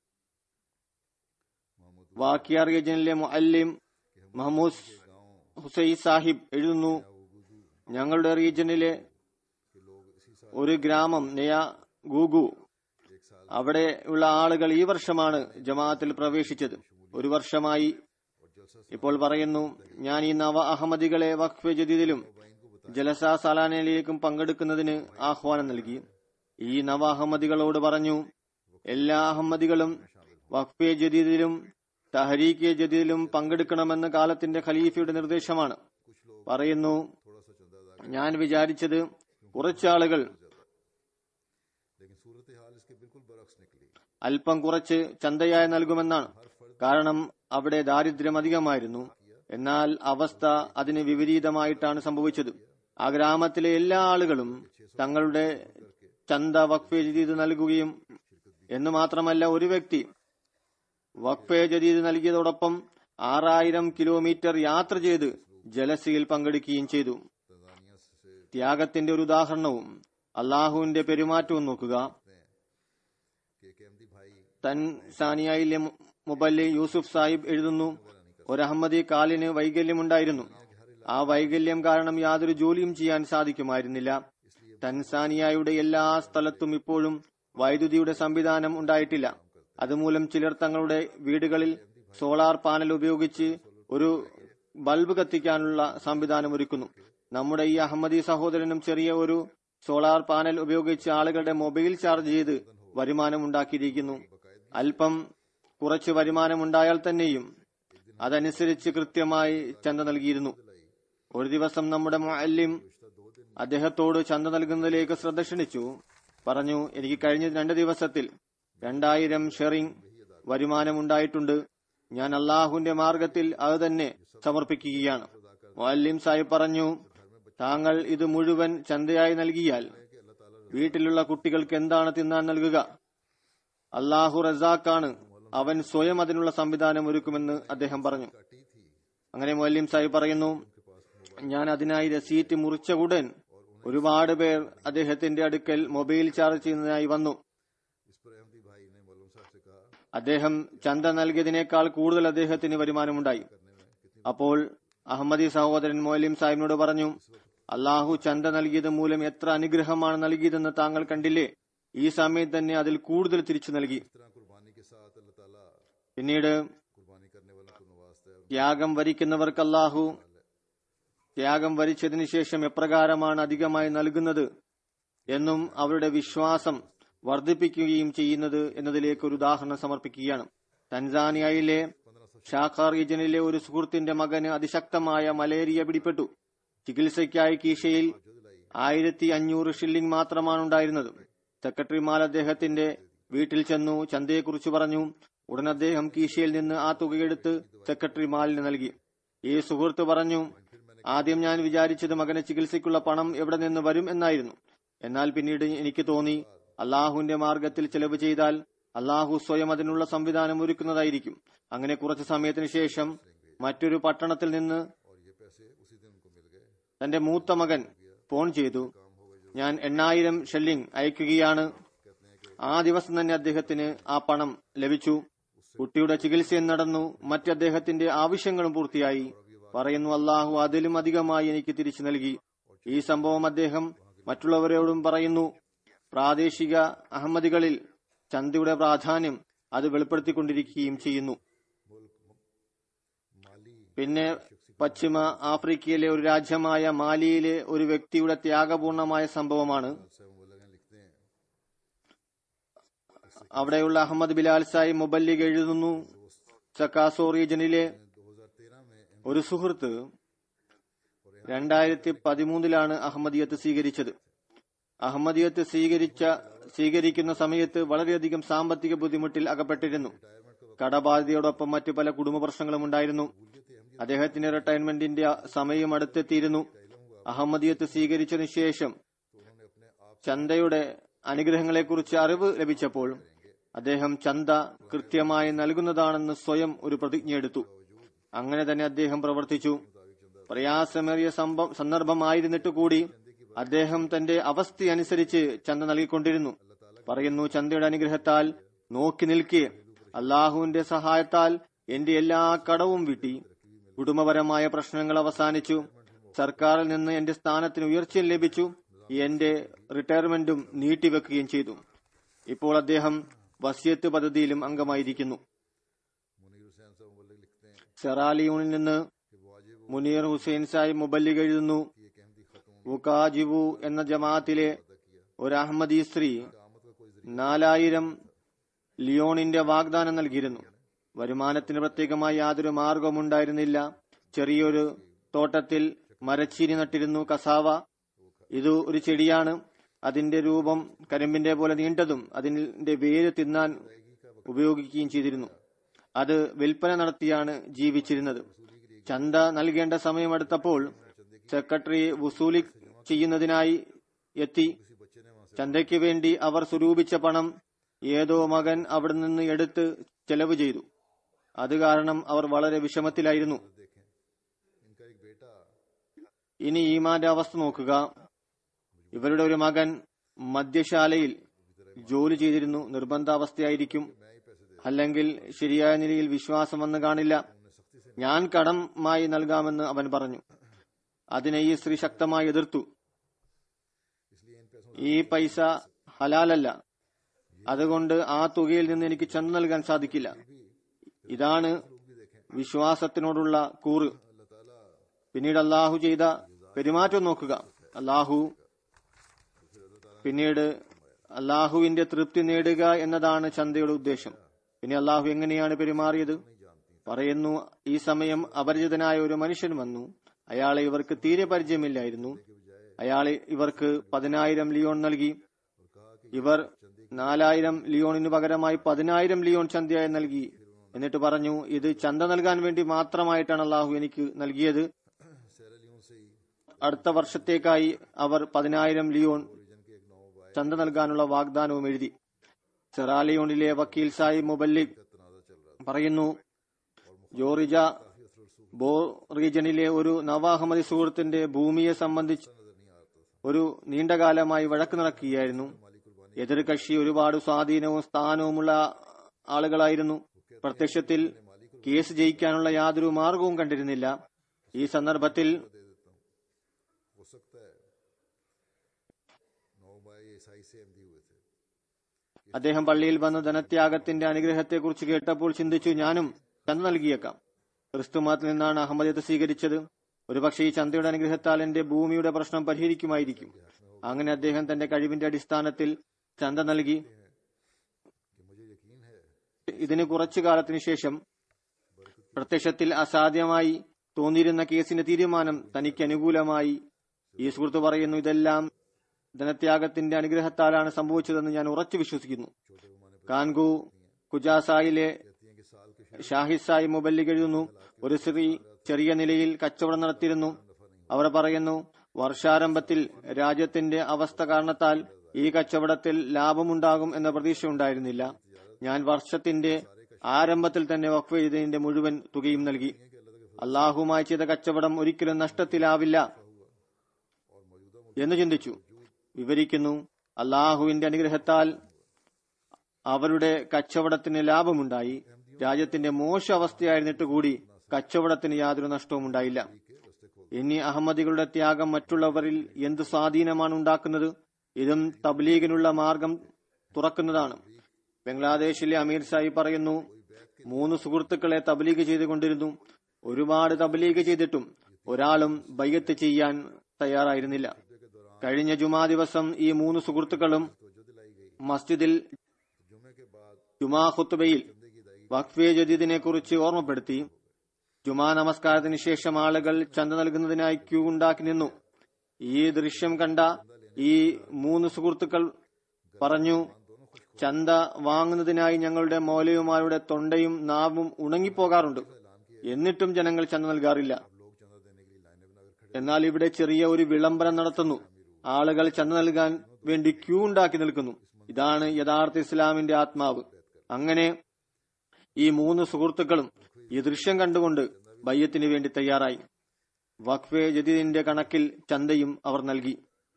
വാക്കിയ റീജിയനിലെ മുഅല്ലിം മഹമ്മൂസ് ഹുസൈ സാഹിബ് എഴുതുന്നു ഞങ്ങളുടെ റീജിയനിലെ ഒരു ഗ്രാമം നെയ ഗൂഗു അവിടെ ഉള്ള ആളുകൾ ഈ വർഷമാണ് ജമാഅത്തിൽ പ്രവേശിച്ചത് ഒരു വർഷമായി ഇപ്പോൾ പറയുന്നു ഞാൻ ഈ നവ അഹമ്മദികളെ വഖഫ് ജദീദിലും ജലസ സലാനയിലേക്കും പങ്കെടുക്കുന്നതിന് ആഹ്വാനം നൽകി ഈ നവ അഹമ്മദികളോട് പറഞ്ഞു എല്ലാ അഹമ്മദികളും വഖഫെ ജദീദിലും തഹരീക്കെ ജദീദിലും പങ്കെടുക്കണമെന്ന് കാലത്തിന്റെ ഖലീഫയുടെ നിർദ്ദേശമാണ് പറയുന്നു ഞാൻ വിചാരിച്ചത് കുറച്ചാളുകൾ लेकिन सूरत हाल इसके बिल्कुल बरक्स निकली അല്പം കുറച്ച് ചന്തയായി നൽകുമെന്നാണ് കാരണം അവിടെ ദാരിദ്ര്യം അധികമായിരുന്നു എന്നാൽ അവസ്ഥ അതിന് വിപരീതമായിട്ടാണ് സംഭവിച്ചത് ആ ഗ്രാമത്തിലെ എല്ലാ ആളുകളും തങ്ങളുടെ ചന്ത വഖഫെ ജദീദ് നൽകുകയും എന്ന് മാത്രമല്ല ഒരു വ്യക്തി വഖഫെ ജദീദ് നൽകിയതോടൊപ്പം ആറായിരം കിലോമീറ്റർ യാത്ര ചെയ്ത് ജലസിയിൽ പങ്കെടുക്കുകയും ചെയ്തു तंजानिया से ത്യാഗത്തിന്റെ ഒരു ഉദാഹരണവും അള്ളാഹുവിന്റെ പെരുമാറ്റവും നോക്കുക कि एक अहमदी भाई തൻസാനിയയിലെ മു- മുബല്ലി യൂസുഫ് സാഹിബ് എഴുതുന്നു ഒരു അഹമ്മദി കാലിന് വൈകല്യമുണ്ടായിരുന്നു ആ വൈകല്യം കാരണം യാതൊരു ജോലിയും ചെയ്യാൻ സാധിക്കുമായിരുന്നില്ല തൻസാനിയയുടെ എല്ലാ സ്ഥലത്തും ഇപ്പോഴും വൈദ്യുതിയുടെ സംവിധാനം ഉണ്ടായിട്ടില്ല അതുമൂലം ചിലർ തങ്ങളുടെ വീടുകളിൽ സോളാർ പാനൽ ഉപയോഗിച്ച് ഒരു ബൾബ് കത്തിക്കാനുള്ള സംവിധാനം ഒരുക്കുന്നു നമ്മുടെ ഈ അഹമ്മദി സഹോദരനും ചെറിയ ഒരു സോളാർ പാനൽ ഉപയോഗിച്ച് ആളുകളുടെ മൊബൈൽ ചാർജ് ചെയ്ത് വരുമാനം ഉണ്ടാക്കിയിരിക്കുന്നു അല്പം കുറച്ച് വരുമാനമുണ്ടായാൽ തന്നെയും അതനുസരിച്ച് കൃത്യമായി ചന്ത നൽകിയിരുന്നു ഒരു ദിവസം നമ്മുടെ മുഅല്ലിം അദ്ദേഹത്തോട് ചന്ത നൽകുന്നതിലേക്ക് ശ്രദ്ധ ക്ഷണിച്ചു പറഞ്ഞു എനിക്ക് കഴിഞ്ഞ രണ്ട് ദിവസത്തിൽ രണ്ടായിരം ഷെറിംഗ് വരുമാനമുണ്ടായിട്ടുണ്ട് ഞാൻ അള്ളാഹുവിന്റെ മാർഗത്തിൽ അത് തന്നെ സമർപ്പിക്കുകയാണ് മുഅല്ലിം സാഹിബ് പറഞ്ഞു താങ്കൾ ഇത് മുഴുവൻ ചന്തയായി നൽകിയാൽ വീട്ടിലുള്ള കുട്ടികൾക്ക് എന്താണ് തിന്നാൻ നൽകുക അള്ളാഹു റസാഖാണ് അവൻ സ്വയം അതിനുള്ള സംവിധാനം ഒരുക്കുമെന്ന് അദ്ദേഹം പറഞ്ഞു അങ്ങനെ മൊല്ലിം സാഹിബ് പറയുന്നു ഞാൻ അതിനായി രസീറ്റ് മുറിച്ച ഉടൻ ഒരുപാട് പേർ അദ്ദേഹത്തിന്റെ അടുക്കൽ മൊബൈൽ ചാർജ് ചെയ്യുന്നതിനായി വന്നു इस पर अहमदी भाई ने मौलवी साहब से कहा അദ്ദേഹം ചന്ത നൽകിയതിനേക്കാൾ കൂടുതൽ അദ്ദേഹത്തിന് വരുമാനമുണ്ടായി അപ്പോൾ അഹമ്മദി സഹോദരൻ മൊയ്ലിം സാഹിബിനോട് പറഞ്ഞു അള്ളാഹു ചന്ത നൽകിയത് മൂലം എത്ര അനുഗ്രഹമാണ് നൽകിയതെന്ന് താങ്കൾ കണ്ടില്ലേ ഈ സമയത്ത് തന്നെ അതിൽ കൂടുതൽ തിരിച്ചു നൽകി इस तरह कुर्बानी के साथ अल्लाह ताला പിന്നീട് कुर्बानी करने वालों को नवाजता है ത്യാഗം വരിക്കുന്നവർക്ക് അള്ളാഹു ത്യാഗം വരിച്ചതിനു ശേഷം എപ്രകാരമാണ് അധികമായി നൽകുന്നത് എന്നും അവരുടെ വിശ്വാസം വർദ്ധിപ്പിക്കുകയും ചെയ്യുന്നത് എന്നതിലേക്ക് ഒരു ഉദാഹരണം സമർപ്പിക്കുകയാണ് തൻസാനിയയിലെ ഷാഖ റീജനിലെ ഒരു സുഹൃത്തിന്റെ മകന് അതിശക്തമായ മലേറിയ പിടിപെട്ടു ചികിത്സയ്ക്കായി കീശയിൽ ആയിരത്തി അഞ്ഞൂറ് ഷില്ലിംഗ് മാത്രമാണ് ഉണ്ടായിരുന്നത് സെക്രട്ടറിമാർ അദ്ദേഹത്തിന്റെ വീട്ടിൽ ചെന്നു ചന്തയെക്കുറിച്ച് പറഞ്ഞു ഉടൻ അദ്ദേഹം കീശയിൽ നിന്ന് ആ തുകയെടുത്ത് സെക്രട്ടറി മാലിന് നൽകി ഈ സുഹൃത്ത് പറഞ്ഞു ആദ്യം ഞാൻ വിചാരിച്ചത് മകന് ചികിത്സയ്ക്കുള്ള പണം എവിടെ നിന്ന് വരും എന്നായിരുന്നു എന്നാൽ പിന്നീട് എനിക്ക് തോന്നി അള്ളാഹുവിന്റെ മാർഗത്തിൽ ചെലവ് ചെയ്താൽ അള്ളാഹു സ്വയം അതിനുള്ള സംവിധാനം ഒരുക്കുന്നതായിരിക്കും അങ്ങനെ കുറച്ചു സമയത്തിന് ശേഷം മറ്റൊരു പട്ടണത്തിൽ നിന്ന് और ये पैसे उसी दिन उनको मिल गए തന്റെ മൂത്ത മകൻ ഫോൺ ചെയ്തു ഞാൻ എണ്ണായിരം ഷെല്ലിംഗ് അയക്കുകയാണ് ആ ദിവസം തന്നെ അദ്ദേഹത്തിന് ആ പണം ലഭിച്ചു കുട്ടിയുടെ ചികിത്സയും നടന്നു മറ്റ് അദ്ദേഹത്തിന്റെ ആവശ്യങ്ങളും പൂർത്തിയായി പറയുന്നു അള്ളാഹു അതിലും അധികമായി എനിക്ക് തിരിച്ചു നൽകി ഈ സംഭവം അദ്ദേഹം മറ്റുള്ളവരോടും പറയുന്നു പ്രാദേശിക അഹമ്മദികളിൽ ചന്തയുടെ പ്രാധാന്യം അത് വെളിപ്പെടുത്തിക്കൊണ്ടിരിക്കുകയും ചെയ്യുന്നു പിന്നെ പശ്ചിമ ആഫ്രിക്കയിലെ ഒരു രാജ്യമായ മാലിയിലെ ഒരു വ്യക്തിയുടെ ത്യാഗപൂർണമായ സംഭവമാണ് साहब वो लगे लिखते हैं അവിടെയുള്ള അഹമ്മദ് ബിലാൽ സായി മുബല്ലിഗ് എഴുതുന്നു ചക്കാസോ റീജനിലെ 2013 में ഒരു സുഹൃത്ത് രണ്ടായിരത്തി പതിമൂന്നിലാണ് അഹമ്മദിയത്ത് സ്വീകരിച്ചത് അഹമ്മദിയത്ത് സ്വീകരിച്ച സ്വീകരിക്കുന്ന സമയത്ത് വളരെയധികം സാമ്പത്തിക ബുദ്ധിമുട്ടിൽ അകപ്പെട്ടിരുന്നു കടബാധ്യതയോടൊപ്പം മറ്റു പല കുടുംബ പ്രശ്നങ്ങളും ഉണ്ടായിരുന്നു അദ്ദേഹത്തിന്റെ റിട്ടയർമെന്റിന്റെ സമയം അടുത്തെത്തിയിരുന്നു അഹമ്മദിയത്ത് സ്വീകരിച്ചതിനു ശേഷം ചന്തയുടെ അനുഗ്രഹങ്ങളെക്കുറിച്ച് അറിവ് ലഭിച്ചപ്പോൾ അദ്ദേഹം ചന്ത കൃത്യമായി നൽകുന്നതാണെന്ന് സ്വയം ഒരു പ്രതിജ്ഞയെടുത്തു അങ്ങനെ തന്നെ അദ്ദേഹം പ്രവർത്തിച്ചു പ്രയാസമേറിയ സംഭവ സന്ദർഭമായിരുന്നിട്ട് കൂടി അദ്ദേഹം തന്റെ അവസ്ഥയനുസരിച്ച് ചന്ത നൽകിക്കൊണ്ടിരുന്നു പറയുന്നു ചന്തയുടെ അനുഗ്രഹത്താൽ നോക്കി നിൽക്കെ അള്ളാഹുവിന്റെ സഹായത്താൽ എന്റെ എല്ലാ കടവും വീട്ടി കുടുംബപരമായ പ്രശ്നങ്ങൾ അവസാനിച്ചു സർക്കാരിൽ നിന്ന് എന്റെ സ്ഥാനത്തിന് ഉയർച്ചയും ലഭിച്ചു എന്റെ റിട്ടയർമെന്റും നീട്ടിവെക്കുകയും ചെയ്തു ഇപ്പോൾ അദ്ദേഹം വസിയത്ത് പദ്ധതിയിലും അംഗമായിരിക്കുന്നു मुनीर हुसैन साहब वो लगे लिखते हैं സെറാലിയൂണിൽ നിന്ന് कि वाजिब മുനീർ ഹുസൈൻ സാഹിബ് മുബല്ലിഗ് എഴുതുന്നു ये एक अहमदी खतून വുകാജിബു എന്ന ജമാഅത്തിലെ ഒരു അഹമ്മദി സ്ത്രീ आमद का कोई जरिया നാലായിരം ലിയോണിന്റെ വാഗ്ദാനം നൽകിയിരുന്നു വരുമാനത്തിന് പ്രത്യേകമായി യാതൊരു മാർഗവും ഉണ്ടായിരുന്നില്ല ചെറിയൊരു തോട്ടത്തിൽ മരച്ചീനി നട്ടിരുന്നു കസാവ ഇത് ഒരു ചെടിയാണ് അതിന്റെ രൂപം കരിമ്പിന്റെ പോലെ നീണ്ടതും അതിന്റെ വേര് തിന്നാൻ ഉപയോഗിക്കുകയും ചെയ്തിരുന്നു അത് വിൽപ്പന നടത്തിയാണ് ജീവിച്ചിരുന്നത് ചന്ത നൽകേണ്ട സമയമെടുത്തപ്പോൾ സെക്രട്ടറി വസൂലി ചെയ്യുന്നതിനായി എത്തി ചന്തയ്ക്ക് വേണ്ടി അവർ സ്വരൂപിച്ച പണം ഏതോ മകൻ അവിടെ നിന്ന് എടുത്ത് ചെലവ് ചെയ്തു അത് കാരണം അവർ വളരെ വിഷമത്തിലായിരുന്നു देखें इनका एक बेटा ഇനി ഈമാന്റെ അവസ്ഥ നോക്കുക ഇവരുടെ ഒരു മകൻ മദ്യശാലയിൽ ജോലി ചെയ്തിരുന്നു നിർബന്ധാവസ്ഥയായിരിക്കും അല്ലെങ്കിൽ ശരിയായ നിലയിൽ വിശ്വാസം വന്ന് കാണില്ല ഞാൻ കടമായി നൽകാമെന്ന് അവൻ പറഞ്ഞു അതിനെ ഈ സ്ത്രീ ശക്തമായി എതിർത്തു इसलिए इन पैसों ഈ പൈസ ഹലാലല്ല അതുകൊണ്ട് ആ തുകയിൽ നിന്ന് എനിക്ക് ചന്ത നൽകാൻ സാധിക്കില്ല ഇതാണ് വിശ്വാസത്തിനോടുള്ള കൂറ് പിന്നീട് അള്ളാഹു ചെയ്ത പെരുമാറ്റം നോക്കുക അള്ളാഹു പിന്നീട് അള്ളാഹുവിന്റെ തൃപ്തി നേടുക എന്നതാണ് ചന്തയുടെ ഉദ്ദേശം പിന്നെ അള്ളാഹു എങ്ങനെയാണ് പെരുമാറിയത് പറയുന്നു ഈ സമയം അപരിചിതനായ ഒരു മനുഷ്യൻ വന്നു അയാളെ ഇവർക്ക് തീരെ പരിചയമില്ലായിരുന്നു അയാളെ ഇവർക്ക് പതിനായിരം ലിയോൺ നൽകി ഇവർ നാലായിരം ലിയോണിന് പകരമായി പതിനായിരം ലിയോൺ ചന്തയായി നൽകി എന്നിട്ട് പറഞ്ഞു ഇത് ചന്ത നൽകാൻ വേണ്ടി മാത്രമായിട്ടാണ് അള്ളാഹു എനിക്ക് നൽകിയത് सैरलियों से ही അടുത്ത വർഷത്തേക്കായി അവർ പതിനായിരം ലിയോൺ ചന്ത നൽകാനുള്ള വാഗ്ദാനവും എഴുതി സെറാലിയോണിലെ വക്കീൽ സാഹിബ് മുബല്ലിക് तनाजा चल रहा പറയുന്നു ജോറിജ ബോ റീജനിലെ ഒരു നവാഹമതി സുഹൃത്തിന്റെ ഭൂമിയെ സംബന്ധിച്ച് ഒരു നീണ്ടകാലമായി വഴക്ക് നടക്കുകയായിരുന്നു എതിർ കക്ഷി ഒരുപാട് സ്വാധീനവും സ്ഥാനവുമുള്ള ആളുകളായിരുന്നു പ്രത്യക്ഷത്തിൽ കേസ് ജയിക്കാനുള്ള യാതൊരു മാർഗവും കണ്ടിരുന്നില്ല ഈ സന്ദർഭത്തിൽ हो सकता है नौ बाई ईसाई से एमडी हुए थे അദ്ദേഹം പള്ളിയിൽ വന്ന് ധനത്യാഗത്തിന്റെ അനുഗ്രഹത്തെക്കുറിച്ച് കേട്ടപ്പോൾ ചിന്തിച്ചു ഞാനും ചന്ത നൽകിയേക്കാം ക്രിസ്തുമതത്തിൽ നിന്നാണ് അഹമ്മദിയത്ത് സ്വീകരിച്ചത് ഒരുപക്ഷെ ഈ ചന്തയുടെ അനുഗ്രഹത്താൽ എന്റെ ഭൂമിയുടെ പ്രശ്നം പരിഹരിക്കുമായിരിക്കും അങ്ങനെ അദ്ദേഹം തന്റെ കഴിവിന്റെ അടിസ്ഥാനത്തിൽ ചന്ത നൽകി कि मुझे यकीन है ഇതിന് കുറച്ചു കാലത്തിനു ശേഷം പ്രത്യക്ഷത്തിൽ അസാധ്യമായി തോന്നിയിരുന്ന കേസിന്റെ തീരുമാനം തനിക്ക് അനുകൂലമായി ഈ സുഹൃത്ത് പറയുന്നു ഇതെല്ലാം ധനത്യാഗത്തിന്റെ അനുഗ്രഹത്താലാണ് സംഭവിച്ചതെന്ന് ഞാൻ ഉറച്ചു വിശ്വസിക്കുന്നു കാൻഗു കുജാസായിലെ कहती हैं कि साल के ഷാഹിദ് മുബല്ലിഗ് എഴുതുന്നു ഒരു സ്ത്രീ ചെറിയ നിലയിൽ കച്ചവടം നടത്തിയിരുന്നു അവർ പറയുന്നു വർഷാരംഭത്തിൽ രാജ്യത്തിന്റെ അവസ്ഥ കാരണത്താൽ ഈ കച്ചവടത്തിൽ ലാഭമുണ്ടാകും എന്ന പ്രതീക്ഷ ഉണ്ടായിരുന്നില്ല ഞാൻ വർഷത്തിന്റെ ആരംഭത്തിൽ തന്നെ വഖഫ് ചെയ്തതിന്റെ മുഴുവൻ തുകയും നൽകി അള്ളാഹുമായി ചെയ്ത കച്ചവടം ഒരിക്കലും നഷ്ടത്തിലാവില്ല എന്ന് ചിന്തിച്ചു വിവരിക്കുന്നു അള്ളാഹുവിന്റെ അനുഗ്രഹത്താൽ അവരുടെ കച്ചവടത്തിന് ലാഭമുണ്ടായി രാജ്യത്തിന്റെ മോശ അവസ്ഥയായിരുന്നിട്ട് കൂടി കച്ചവടത്തിന് യാതൊരു നഷ്ടവും ഉണ്ടായില്ല ഇനി അഹമ്മദികളുടെ ത്യാഗം മറ്റുള്ളവരിൽ എന്ത് സ്വാധീനമാണ് ഉണ്ടാക്കുന്നത് ഇതും തബ്ലീഗിനുള്ള മാർഗം തുറക്കുന്നതാണ് ബംഗ്ലാദേശിലെ അമീർ സാഹിബ് പറയുന്നു മൂന്ന് സുഹൃത്തുക്കളെ തബ്ലീഗ് ചെയ്തുകൊണ്ടിരുന്നു ഒരുപാട് തബ്ലീഗ് ചെയ്തിട്ടും ഒരാളും ബയ്യത്ത് ചെയ്യാൻ തയ്യാറായിരുന്നില്ല കഴിഞ്ഞ ജുമാ ദിവസം ഈ മൂന്ന് സുഹൃത്തുക്കളും മസ്ജിദിൽ ജുമാ ഖുത്തുബയിൽ വഖഫെ ജദീദിനെ കുറിച്ച് ഓർമ്മപ്പെടുത്തി ജുമാ നമസ്കാരത്തിന് ശേഷം ആളുകൾ ചന്ത നൽകുന്നതിനായി ക്യൂ ഉണ്ടാക്കി നിന്നു ഈ ദൃശ്യം കണ്ട ഈ മൂന്ന് സുഹൃത്തുക്കൾ പറഞ്ഞു ചന്ത വാങ്ങുന്നതിനായി ഞങ്ങളുടെ മൗലവിമാരുടെ തൊണ്ടയും നാവും ഉണങ്ങിപ്പോകാറുണ്ട് എന്നിട്ടും ജനങ്ങൾ ചന്ത നൽകാറില്ല എന്നാൽ ഇവിടെ ചെറിയ ഒരു വിളംബരം നടത്തുന്നു ആളുകൾ ചന്ത നൽകാൻ വേണ്ടി ക്യൂ ഉണ്ടാക്കി നിൽക്കുന്നു ഇതാണ് യഥാർത്ഥ ഇസ്ലാമിന്റെ ആത്മാവ് അങ്ങനെ ഈ മൂന്ന് സുഹൃത്തുക്കളും ഈ ദൃശ്യം കണ്ടുകൊണ്ട് ബയ്യത്തിന് വേണ്ടി തയ്യാറായി വഖഫെ ജദീദിന്റെ കണക്കിൽ ചന്തയും അവർ നൽകി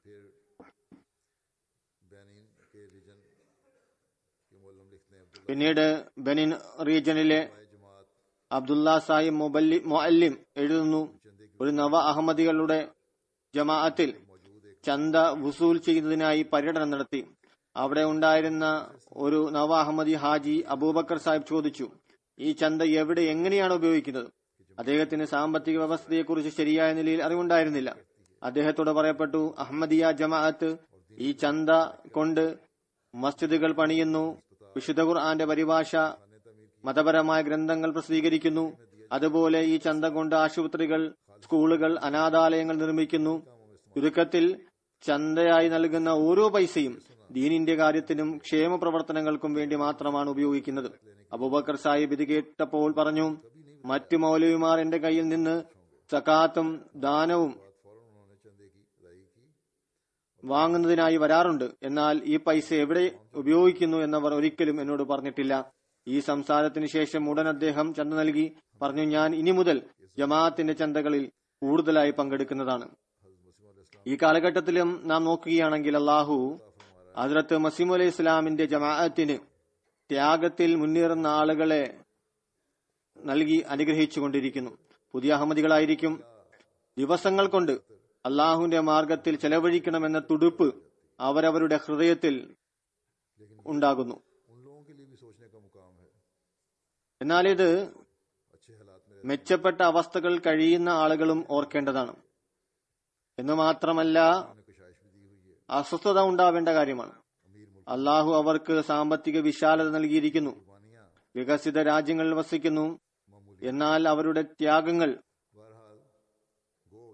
बेनिन के रीजन के मोलम लिखते हैं अब्दुल्ला പിന്നീട് ബെനിൻ റീജനിലെ जमात അബ്ദുള്ള സാഹിബ് മൊബല്ലി മൊഅല്ലിം എഴുതുന്നു ഒരു നവ അഹമ്മദികളുടെ ജമാഅത്തിൽ ചന്ത വസൂൽ ചെയ്യുന്നതിനായി പര്യടനം നടത്തി അവിടെ ഉണ്ടായിരുന്ന ഒരു നവ അഹമ്മദി ഹാജി അബൂബക്കർ സാഹിബ് ചോദിച്ചു ഈ ചന്ത എവിടെ എങ്ങനെയാണ് ഉപയോഗിക്കുന്നത് അദ്ദേഹത്തിന് സാമ്പത്തിക വ്യവസ്ഥയെക്കുറിച്ച് ശരിയായ നിലയിൽ അറിവുണ്ടായിരുന്നില്ല അദ്ദേഹത്തോട് പറയപ്പെട്ടു അഹമ്മദിയ ജമാഅത്ത് ഈ ചന്ത കൊണ്ട് മസ്ജിദുകൾ പണിയുന്നു വിശുദ്ധ ഖുർആന്റെ പരിഭാഷ മതപരമായ ഗ്രന്ഥങ്ങൾ പ്രസിദ്ധീകരിക്കുന്നു അതുപോലെ ഈ ചന്ത കൊണ്ട് ആശുപത്രികൾ സ്കൂളുകൾ അനാഥാലയങ്ങൾ നിർമ്മിക്കുന്നു ചുരുക്കത്തിൽ ചന്തയായി നൽകുന്ന ഓരോ പൈസയും ദീനിന്റെ കാര്യത്തിനും ക്ഷേമ പ്രവർത്തനങ്ങൾക്കും വേണ്ടി മാത്രമാണ് ഉപയോഗിക്കുന്നത് അബൂബക്കർ സാഹിബ് ഇത് കേട്ടപ്പോൾ പറഞ്ഞു മറ്റു മൗലവിമാർ എന്റെ കയ്യിൽ നിന്ന് സക്കാത്തും ദാനവും फौरन उन्होंने चंदे की अदायगी की വാങ്ങുന്നതിനായി വരാറുണ്ട് എന്നാൽ ഈ പൈസ എവിടെ ഉപയോഗിക്കുന്നു എന്നവർ ഒരിക്കലും എന്നോട് പറഞ്ഞിട്ടില്ല ഈ സംസാരത്തിന് ശേഷം ഉടൻ അദ്ദേഹം ചന്ത നൽകി പറഞ്ഞു ഞാൻ ഇനി മുതൽ ജമാഅത്തിന്റെ ചന്തകളിൽ കൂടുതലായി പങ്കെടുക്കുന്നതാണ് ഈ കാലഘട്ടത്തിലും നാം നോക്കുകയാണെങ്കിൽ അള്ളാഹു ഹസ്രത്ത് മസീമു അലൈഹി ഇസ്ലാമിന്റെ ജമാഅത്തിന് ത്യാഗത്തിൽ മുന്നേറുന്ന ആളുകളെ നൽകി അനുഗ്രഹിച്ചുകൊണ്ടിരിക്കുന്നു പുതിയ അഹമ്മദികളായിരിക്കും ദിവസങ്ങൾ കൊണ്ട് അള്ളാഹുവിന്റെ മാർഗത്തിൽ ചെലവഴിക്കണമെന്ന തുടുപ്പ് അവരവരുടെ ഹൃദയത്തിൽ ഉണ്ടാകുന്നു उन लोगों के लिए भी सोचने का मुकाम है എന്നാൽ ഇത് अच्छे हालात में മെച്ചപ്പെട്ട അവസ്ഥകൾ കഴിയുന്ന ആളുകളും ഓർക്കേണ്ടതാണ് എന്ന് മാത്രമല്ല रहने कशाइश भी दी हुई है അസ്വസ്ഥത ഉണ്ടാവേണ്ട കാര്യമാണ് അള്ളാഹു അവർക്ക് സാമ്പത്തിക വിശാലത നൽകിയിരിക്കുന്നു कुर्बानियां വികസിത രാജ്യങ്ങളിൽ വസിക്കുന്നു എന്നാൽ അവരുടെ ത്യാഗങ്ങൾ बहरहाल गो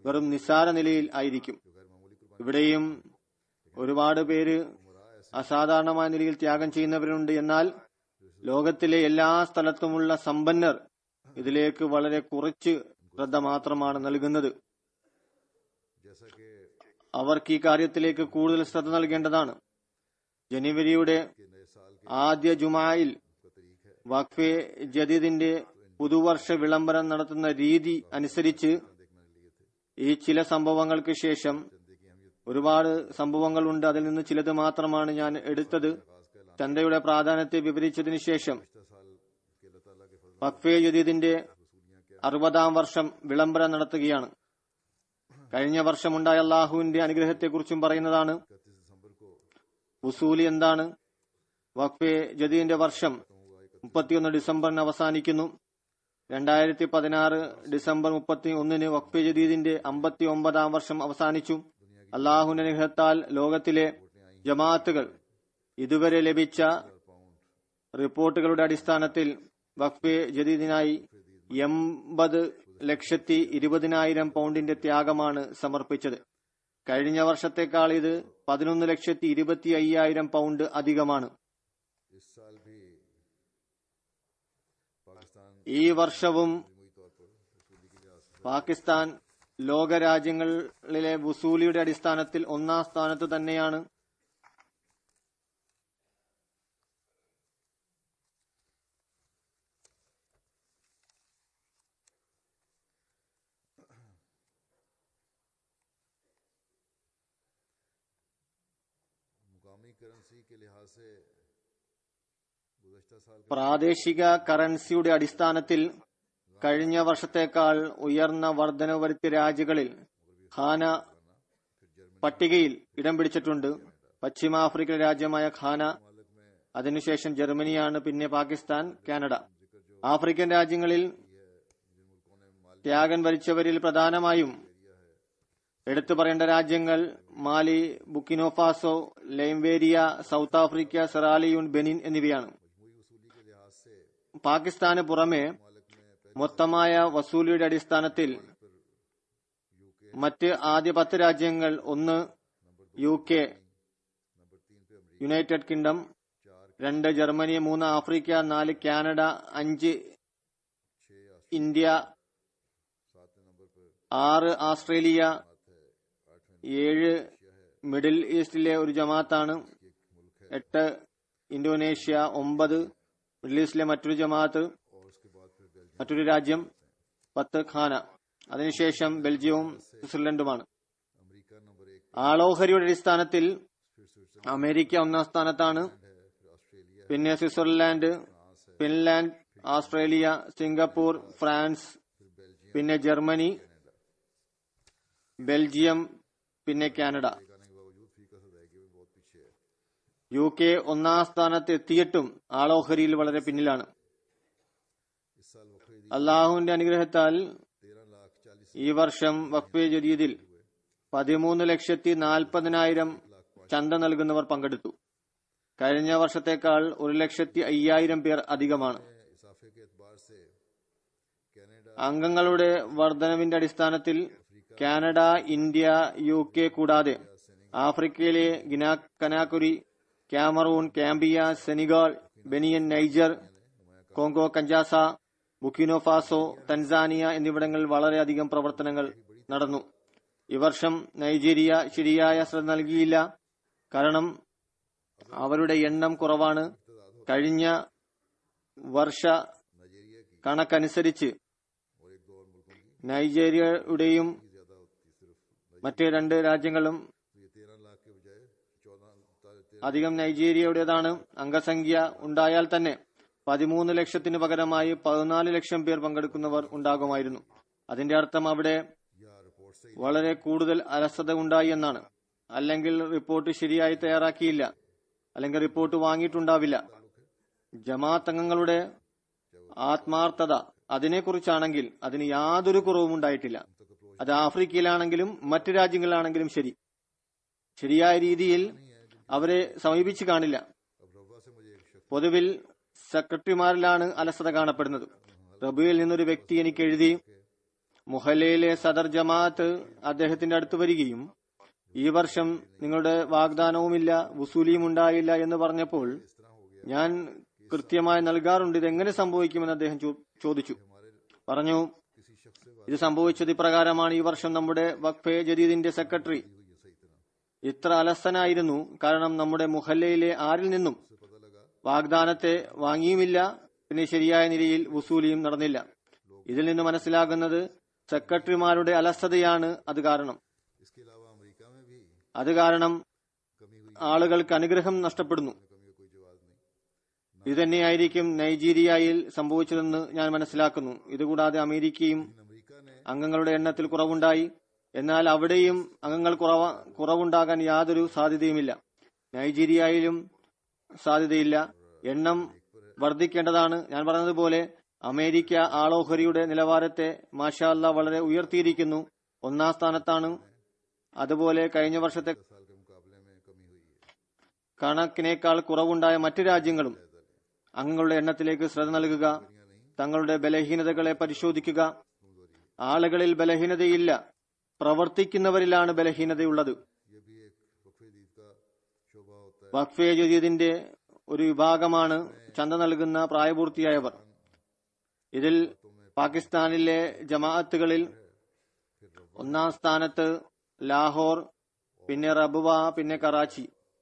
വെറും നിസ്സാര നിലയിൽ ആയിരിക്കും ഇവിടെയും ഒരുപാട് പേര് അസാധാരണമായ നിലയിൽ ത്യാഗം ചെയ്യുന്നവരുണ്ട് എന്നാൽ ലോകത്തിലെ എല്ലാ സ്ഥലത്തുമുള്ള സമ്പന്നർ ഇതിലേക്ക് വളരെ കുറച്ച് ശ്രദ്ധ മാത്രമാണ് നൽകുന്നത് जैसा कि അവർക്ക് ഈ കാര്യത്തിലേക്ക് കൂടുതൽ ശ്രദ്ധ നൽകേണ്ടതാണ് ജനുവരിയുടെ के नए साल के ആദ്യ ജുമായിൽ का तरीक है വഖഫെ ജദീദിന്റെ പുതുവർഷ വിളംബരം നടത്തുന്ന രീതി അനുസരിച്ച് देखने लिए थे ഈ ചില സംഭവങ്ങൾക്ക് ശേഷം चंदे की अहमियत ഒരുപാട് സംഭവങ്ങളുണ്ട് അതിൽ നിന്ന് ചിലത് മാത്രമാണ് ഞാൻ എടുത്തത് खास का ऐलान ചന്തയുടെ പ്രാധാന്യത്തെ വിവരിച്ചതിന് ശേഷം पिछले साल के अल्लाह ताला के फजल വഖഫെ ജദീദിന്റെ वसूलियां क्या അറുപതാം വർഷം വിളംബരം നടത്തുകയാണ് കഴിഞ്ഞ വർഷമുണ്ടായ അള്ളാഹുവിന്റെ അനുഗ്രഹത്തെക്കുറിച്ചും പറയുന്നതാണ് इकतीस दिसंबर को വസൂലി എന്താണ് വഖഫെ ജദീദിന്റെ വർഷം മുപ്പത്തിയൊന്ന് ഡിസംബറിന് അവസാനിക്കുന്നു രണ്ടായിരത്തി പതിനാറ് ഡിസംബർ മുപ്പത്തി ഒന്നിന് വഖഫെ ജദീദിന്റെ അമ്പത്തി ഒമ്പതാം വർഷം അവസാനിച്ചു അള്ളാഹുവിന്റെ അനുഗ്രഹത്താൽ ലോകത്തിലെ ജമാഅത്തുകൾ ഇതുവരെ ലഭിച്ച റിപ്പോർട്ടുകളുടെ അടിസ്ഥാനത്തിൽ വഖഫെ ജദീദിനായി എൺപത് ലക്ഷത്തി ഇരുപതിനായിരം പൗണ്ടിന്റെ ത്യാഗമാണ് സമർപ്പിച്ചത് കഴിഞ്ഞ വർഷത്തേക്കാൾ ഇത് പതിനൊന്ന് ലക്ഷത്തി ഇരുപത്തി അയ്യായിരം പൗണ്ട് അധികമാണ് इस साल भी पाकिस्तान ഈ വർഷവും मजमूई तौर पर वसूली के लिहाज से പാകിസ്ഥാൻ ലോകരാജ്യങ്ങളിലെ വസൂലിയുടെ അടിസ്ഥാനത്തിൽ ഒന്നാം സ്ഥാനത്ത് തന്നെയാണ് मुकामी करेंसी के लिहाज से गुजशत साल के പ്രാദേശിക കറൻസിയുടെ അടിസ്ഥാനത്തിൽ കഴിഞ്ഞ വർഷത്തേക്കാൾ ഉയർന്ന വർധന വരുത്തിയ രാജ്യങ്ങളിൽ ഖാന പട്ടികയിൽ ഇടം പിടിച്ചിട്ടുണ്ട് പശ്ചിമാഫ്രിക്കൻ രാജ്യമായ ഖാന मालिक में അതിനുശേഷം ജർമ്മനിയാണ് പിന്നെ പാകിസ്ഥാൻ കാനഡ ആഫ്രിക്കൻ രാജ്യങ്ങളിൽ ത്യാഗം വരിച്ചവരിൽ പ്രധാനമായും എടുത്തു പറയേണ്ട രാജ്യങ്ങൾ മാലി ബുക്കിനോഫാസോ ലൈംവേരിയ സൗത്ത് ആഫ്രിക്ക സെറാലിയൂൺ ബെനിൻ എന്നിവയാണ് मजमूई वसूली के लिहाज से പാകിസ്ഥാന് പുറമെ मालिक में पहले മൊത്തമായ വസൂലിയുടെ അടിസ്ഥാനത്തിൽ മറ്റ് ആദ്യ പത്ത് രാജ്യങ്ങൾ ഒന്ന് യു കെ नंबर तीन पे अमरीका യുണൈറ്റഡ് കിങ്ഡം चार രണ്ട് ജർമ്മനി മൂന്ന് ആഫ്രിക്ക നാല് കാനഡ അഞ്ച് छह ഇന്ത്യ सातवें नंबर पर ആറ് ഓസ്ട്രേലിയ है आठवें ഏഴ് മിഡിൽ ഈസ്റ്റിലെ ഒരു ജമാഅത്താണ് എട്ട് ഇന്തോനേഷ്യ ഒമ്പത് മിഡിൽ ഈസ്റ്റിലെ മറ്റൊരു ജമാഅത്ത് और उसके बाद फिर बेल्जियम മറ്റൊരു രാജ്യം പത്ത് ഖാന അതിനുശേഷം ബെൽജിയവും സ്വിറ്റ്സർലൻഡുമാണ് अमरीका नंबर एक ആളോഹരിയുടെ അടിസ്ഥാനത്തിൽ फिर स्विट्जरलैंड അമേരിക്ക ഒന്നാം സ്ഥാനത്താണ് है फिर ऑस्ट्रेलिया പിന്നെ Switzerland Finland Australia Singapore France फिर बेल्जियम പിന്നെ ജർമ്മനി ബെൽജിയം പിന്നെ കാനഡ आने के बावजूद फीका सदायगी में बहुत पीछे है യു കെ ഒന്നാം സ്ഥാനത്ത് എത്തിയിട്ടും ആളോഹരിയിൽ വളരെ പിന്നിലാണ് इस साल वक्फे അള്ളാഹുവിന്റെ അനുഗ്രഹത്താൽ तेरह लाख चालीस ഈ വർഷം വഖഫെ ജദീദിൽ പതിമൂന്ന് ലക്ഷത്തി നാൽപ്പതിനായിരം ചന്ത നൽകുന്നവർ പങ്കെടുത്തു കഴിഞ്ഞ വർഷത്തേക്കാൾ ഒരു ലക്ഷത്തി അയ്യായിരം പേർ അധികമാണ് इजाफे के एतबार से कनाडा അംഗങ്ങളുടെ വർധനവിന്റെ അടിസ്ഥാനത്തിൽ കാനഡ ഇന്ത്യ യു കെ കൂടാതെ ആഫ്രിക്കയിലെ Guinea Conakry Cameroon Gambia Senegal Benin Niger Congo Kinshasa Burkina Faso Tanzania എന്നിവിടങ്ങളിൽ വളരെയധികം പ്രവർത്തനങ്ങൾ നടന്നു ഈ വർഷം നൈജീരിയ ശരിയായ ശ്രദ്ധ നൽകിയില്ല കാരണം അവരുടെ എണ്ണം കുറവാണ് കഴിഞ്ഞ വർഷ नाइजीरिया की കണക്കനുസരിച്ച് और एक दो और मुल्कों की നൈജീരിയയുടെയും ज्यादा होती सिर्फ മറ്റ് രണ്ട് രാജ്യങ്ങളും तो ये तेरह लाख के बजाय चौदह അധികം നൈജീരിയയുടേതാണ് അംഗസംഖ്യ ഉണ്ടായാൽ തന്നെ പതിമൂന്ന് ലക്ഷത്തിന് പകരമായി പതിനാല് ലക്ഷം പേർ പങ്കെടുക്കുന്നവർ ഉണ്ടാകുമായിരുന്നു അതിന്റെ അർത്ഥം അവിടെ या रिपोर्ट से വളരെ കൂടുതൽ അലസത ഉണ്ടായി എന്നാണ് അല്ലെങ്കിൽ റിപ്പോർട്ട് ശരിയായി തയ്യാറാക്കിയില്ല അല്ലെങ്കിൽ റിപ്പോർട്ട് വാങ്ങിയിട്ടുണ്ടാവില്ല ജമാഅത്ത് അംഗങ്ങളുടെ ആത്മാർത്ഥത അതിനെക്കുറിച്ചാണെങ്കിൽ അതിന് യാതൊരു കുറവും ഉണ്ടായിട്ടില്ല അത് ആഫ്രിക്കയിലാണെങ്കിലും മറ്റു രാജ്യങ്ങളിലാണെങ്കിലും ശരി ശരിയായ രീതിയിൽ അവരെ സമീപിച്ചു കാണില്ല अब रवा से मुझे एक शख्स പൊതുവിൽ സെക്രട്ടറിമാരിലാണ് അലസത കാണപ്പെടുന്നത് റബിയിൽ നിന്നൊരു വ്യക്തി എനിക്ക് എഴുതി മുഹല്ലയിലെ സദർ ജമാഅത്ത് അദ്ദേഹത്തിന്റെ അടുത്ത് വരികയും ഈ വർഷം നിങ്ങളുടെ വാഗ്ദാനവുമില്ല വസൂലിയും ഉണ്ടായില്ല എന്ന് പറഞ്ഞപ്പോൾ ഞാൻ കൃത്യമായി നൽകാറുണ്ട് ഇത് എങ്ങനെ സംഭവിക്കുമെന്ന് അദ്ദേഹം ചോ- ചോദിച്ചു പറഞ്ഞു ഇത് സംഭവിച്ചത് ഇപ്രകാരമാണ് ഈ വർഷം നമ്മുടെ വഖഫെ ജദീദിന്റെ സെക്രട്ടറി ഇത്ര അലസനായിരുന്നു കാരണം നമ്മുടെ മുഹല്ലയിലെ ആരിൽ നിന്നും വാഗ്ദാനത്തെ വാങ്ങിയുമില്ല പിന്നെ ശരിയായ നിലയിൽ വസൂലിയും നടന്നില്ല ഇതിൽ നിന്ന് മനസ്സിലാകുന്നത് സെക്രട്ടറിമാരുടെ അലസതയാണ് അത് കാരണം इसके अलावा अमेरिका में भी അത് കാരണം कमी हुई ആളുകൾക്ക് അനുഗ്രഹം നഷ്ടപ്പെടുന്നു कमी का कोई जवाब नहीं ഇത് തന്നെയായിരിക്കും നൈജീരിയയിൽ സംഭവിച്ചതെന്ന് ഞാൻ മനസ്സിലാക്കുന്നു ഇതുകൂടാതെ അമേരിക്കയും लेकिन अमेरिका ने അംഗങ്ങളുടെ എണ്ണത്തിൽ കുറവുണ്ടായി എന്നാൽ അവിടെയും അംഗങ്ങൾ കുറവ കുറവുണ്ടാകാൻ യാതൊരു സാധ്യതയുമില്ല നൈജീരിയയിലും സാധ്യതയില്ല എണ്ണം വർദ്ധിക്കേണ്ടതാണ് ഞാൻ പറഞ്ഞതുപോലെ അമേരിക്ക ആളോഹരിയുടെ നിലവാരത്തെ മാഷാല്ല വളരെ ഉയർത്തിയിരിക്കുന്നു ഒന്നാം സ്ഥാനത്താണ് അതുപോലെ കഴിഞ്ഞ വർഷത്തെ दस साल के मुकाबले में कमी हुई है കണക്കിനേക്കാൾ കുറവുണ്ടായ മറ്റു രാജ്യങ്ങളും അംഗങ്ങളുടെ എണ്ണത്തിലേക്ക് ശ്രദ്ധ നൽകുക തങ്ങളുടെ ബലഹീനതകളെ പരിശോധിക്കുക ആളുകളിൽ ബലഹീനതയില്ല പ്രവർത്തിക്കുന്നവരിലാണ് ബലഹീനതയുള്ളത് ये भी एक वक्फे दीद का शोभा होता है വഖഫെ ജദീദിന്റെ ഒരു വിഭാഗമാണ് ചന്ത നൽകുന്ന പ്രായപൂർത്തിയായവർ ഇതിൽ പാകിസ്ഥാനിലെ ജമാഅത്തുകളിൽ ഒന്നാം സ്ഥാനത്ത് ലാഹോർ പിന്നെ റബുവ പിന്നെ കറാച്ചി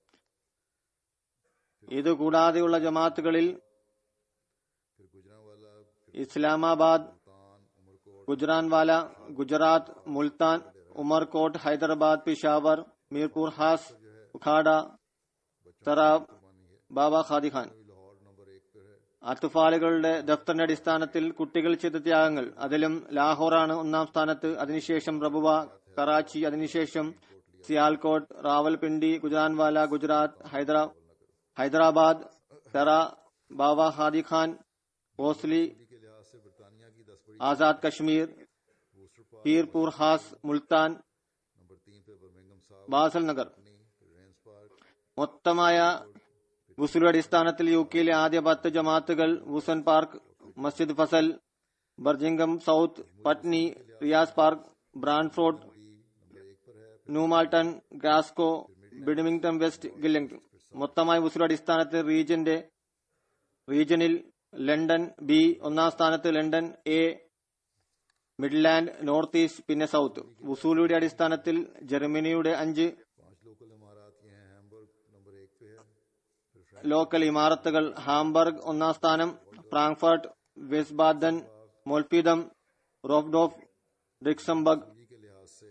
ഇത് കൂടാതെയുള്ള ജമാഅത്തുകളിൽ फिर गुजरावाला फिर ഇസ്ലാമാബാദ് मुल्तान उमरकोट ഗുജറാൻവാല ഗുജറാത്ത് മുൽത്താൻ ഉമർകോട്ട് ഹൈദരാബാദ് പിഷാവർ മീർപൂർ ഹാസ് ഉഖാഡ തറാബ് ബാബ ഖാദി ഖാൻ भी लाहौर नंबर एक पर है അത്തുഫാലുകളുടെ ദഫ്തറിന്റെ അടിസ്ഥാനത്തിൽ കുട്ടികൾ ചെയ്ത ത്യാഗങ്ങൾ അതിലും ലാഹോറാണ് ഒന്നാം സ്ഥാനത്ത് അതിനുശേഷം റബുവ കറാച്ചി അതിനുശേഷം സിയാൽകോട്ട് റാവൽപിണ്ടി ഗുജറാൻവാല ഗുജറാത്ത് ഹൈദരാ ഹൈദരാബാദ് തെറ ബാബ ഹാദി ഖാൻ ഭോസ്ലി के लिहाज से बरतानिया की दस बड़ी ആസാദ് കശ്മീർ बूस्टर पार्क പീർപൂർ ഹാസ് മുൽത്താൻ नंबर तीन पे बर्मिंगम साहब ബാസൽ നഗർ फिर रेंस पार्क മൊത്തമായ വുസുലു അടിസ്ഥാനത്തിൽ യു കെയിലെ ആദ്യ പത്ത് ജമാഅത്തുകൾ വുസൻ പാർക്ക് മസ്ജിദ് Fazl Birmingham South Putney Rayners park Bradford number एक पर है ന്യൂമാൾട്ടൺ ഗ്രാസ്കോ ബിഡ്മിംഗ്ടൺ വെസ്റ്റ് ഗില്ലിംഗ്ടൺ മൊത്തമായ വുസുലു അടിസ്ഥാനത്തിൽ റീജിയന്റെ റീജിയനിൽ ലണ്ടൻ ബി ഒന്നാം സ്ഥാനത്ത് London A Midland north east പിന്നെ സൗത്ത് വുസൂലുയുടെ അടിസ്ഥാനത്തിൽ ജർമ്മനിയുടെ അഞ്ച് पांच लोकल इमारत ये हैं हैम्बर्ग नंबर एक पे है फिर ലോക്കൽ ഇമാറത്തുകൾ ഹാംബർഗ് ഒന്നാം സ്ഥാനം ഫ്രാങ്ക്ഫർട്ട് വെസ്ബാദൻ മോൽപീദം റോഫ്ഡോഫ് റിക്സംബർഗ് फ्रांसी के लिहाज से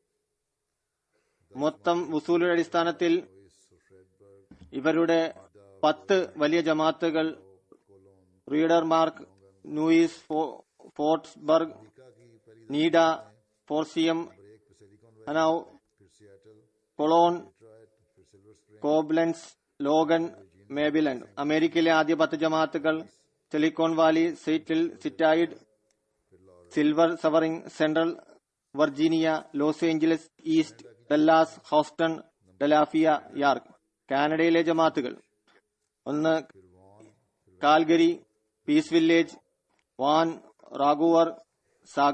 മൊത്തം വസൂലിയുടെ അടിസ്ഥാനത്തിൽ इस फ्रेडबर्ग ഇവരുടെ പത്ത് വലിയ ജമാഅത്തുകൾ റീഡർമാർക്ക് ന്യൂയിസ് ഫോ- ഫോർട്സ്ബർഗ് अमेरिका की पहली നീഡ ഫോർസിയം नंबर एक पे सिलिकॉन वैली ഹനൌ फिर सियाटल കൊളോൺ डेट्रॉयट फिर सिल्वर स्प्रिंग കോബ്ലൻസ് ലോഗൻ മേബിലൻഡ് അമേരിക്കയിലെ ആദ്യ പത്ത് ജമാഅത്തുകൾ സിലിക്കോൺ വാലി സീറ്റിൽ സിറ്റായിഡ് Silver Spring Central Virginia Los Angeles East Dallas Houston ഡലാഫിയ യാർക്ക് കാനഡയിലെ ജമാഅത്തുകൾ ഒന്ന് കാൽഗരി പീസ് വില്ലേജ് വാൻ റാഗുവർ സാഗ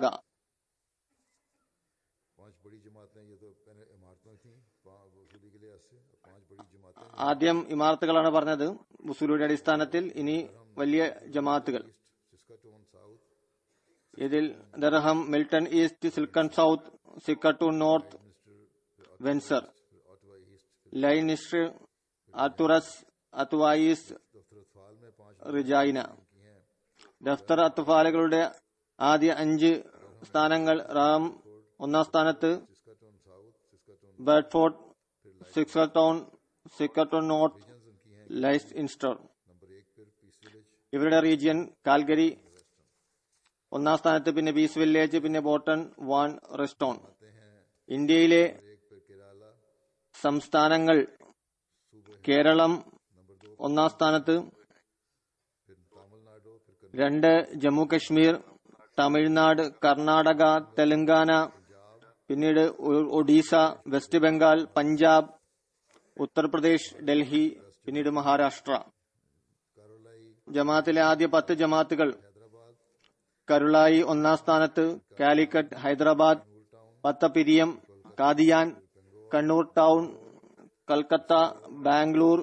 पांच बड़ी जमातें ये तो पहले इमारतों थी पा- वसूली के लिहाज से अब पांच बड़ी जमातें ആദ്യം ഇമാർത്തുകളാണ് പറഞ്ഞത് വസൂലിയുടെ അടിസ്ഥാനത്തിൽ ഇനി വലിയ ജമാഅത്തുകൾ सिस्काटोन साउथ ഇതിൽ ദർഹം മിൽട്ടൺ ഈസ്റ്റ് സിൽക്കൺ സൗത്ത് സിക്കട്ടൂൺ നോർത്ത് വെൻസർ फिर ऑटवा ईस्ट ലൈനിസ്റ്റർ അത്തുറസ് അത്വായിസ് दफ्तर अतफाल में पांच റിജായിന की हैं ദഫ്തർ അത്തുഫാലുകളുടെ ആദ്യ അഞ്ച് സ്ഥാനങ്ങൾ റാം ഒന്നാം സ്ഥാനത്ത് सिस्काटोन साउथ सिस्काटोन ബെഡ്ഫോർഡ് സിക്സർടൗൺ സിക്കട്ടോൺ നോർത്ത് रीजन्स उनकी हैं ലൈസ് ഇൻസ്റ്റർ नंबर एक पर पीस विलेज ഇവരുടെ റീജിയൻ കാൽഗരി ഒന്നാം സ്ഥാനത്ത് പിന്നെ പീസ് വില്ലേജ് പിന്നെ ബോട്ടൺ വാൺ റെസ്റ്റോൺ आते हैं ഇന്ത്യയിലെ एक पर केरला സംസ്ഥാനങ്ങൾ കേരളം ഒന്നാം സ്ഥാനത്ത് फिर तमिलनाडु फिर कर्नाटक രണ്ട് ജമ്മു കശ്മീർ തമിഴ്നാട് കർണാടക തെലങ്കാന പിന്നീട് ഒ- ഒഡീസ വെസ്റ്റ് ബംഗാൾ പഞ്ചാബ് ഉത്തർപ്രദേശ് ഡൽഹി പിന്നീട് മഹാരാഷ്ട്ര कारोलाई ജമാഅത്തിലെ ആദ്യ പത്ത് ജമാഅത്തുകൾ हैदराबाद കരുളായി ഒന്നാം സ്ഥാനത്ത് Calicut Hyderabad Pathapiriyam Qadian Kannur town Calcutta Bangalore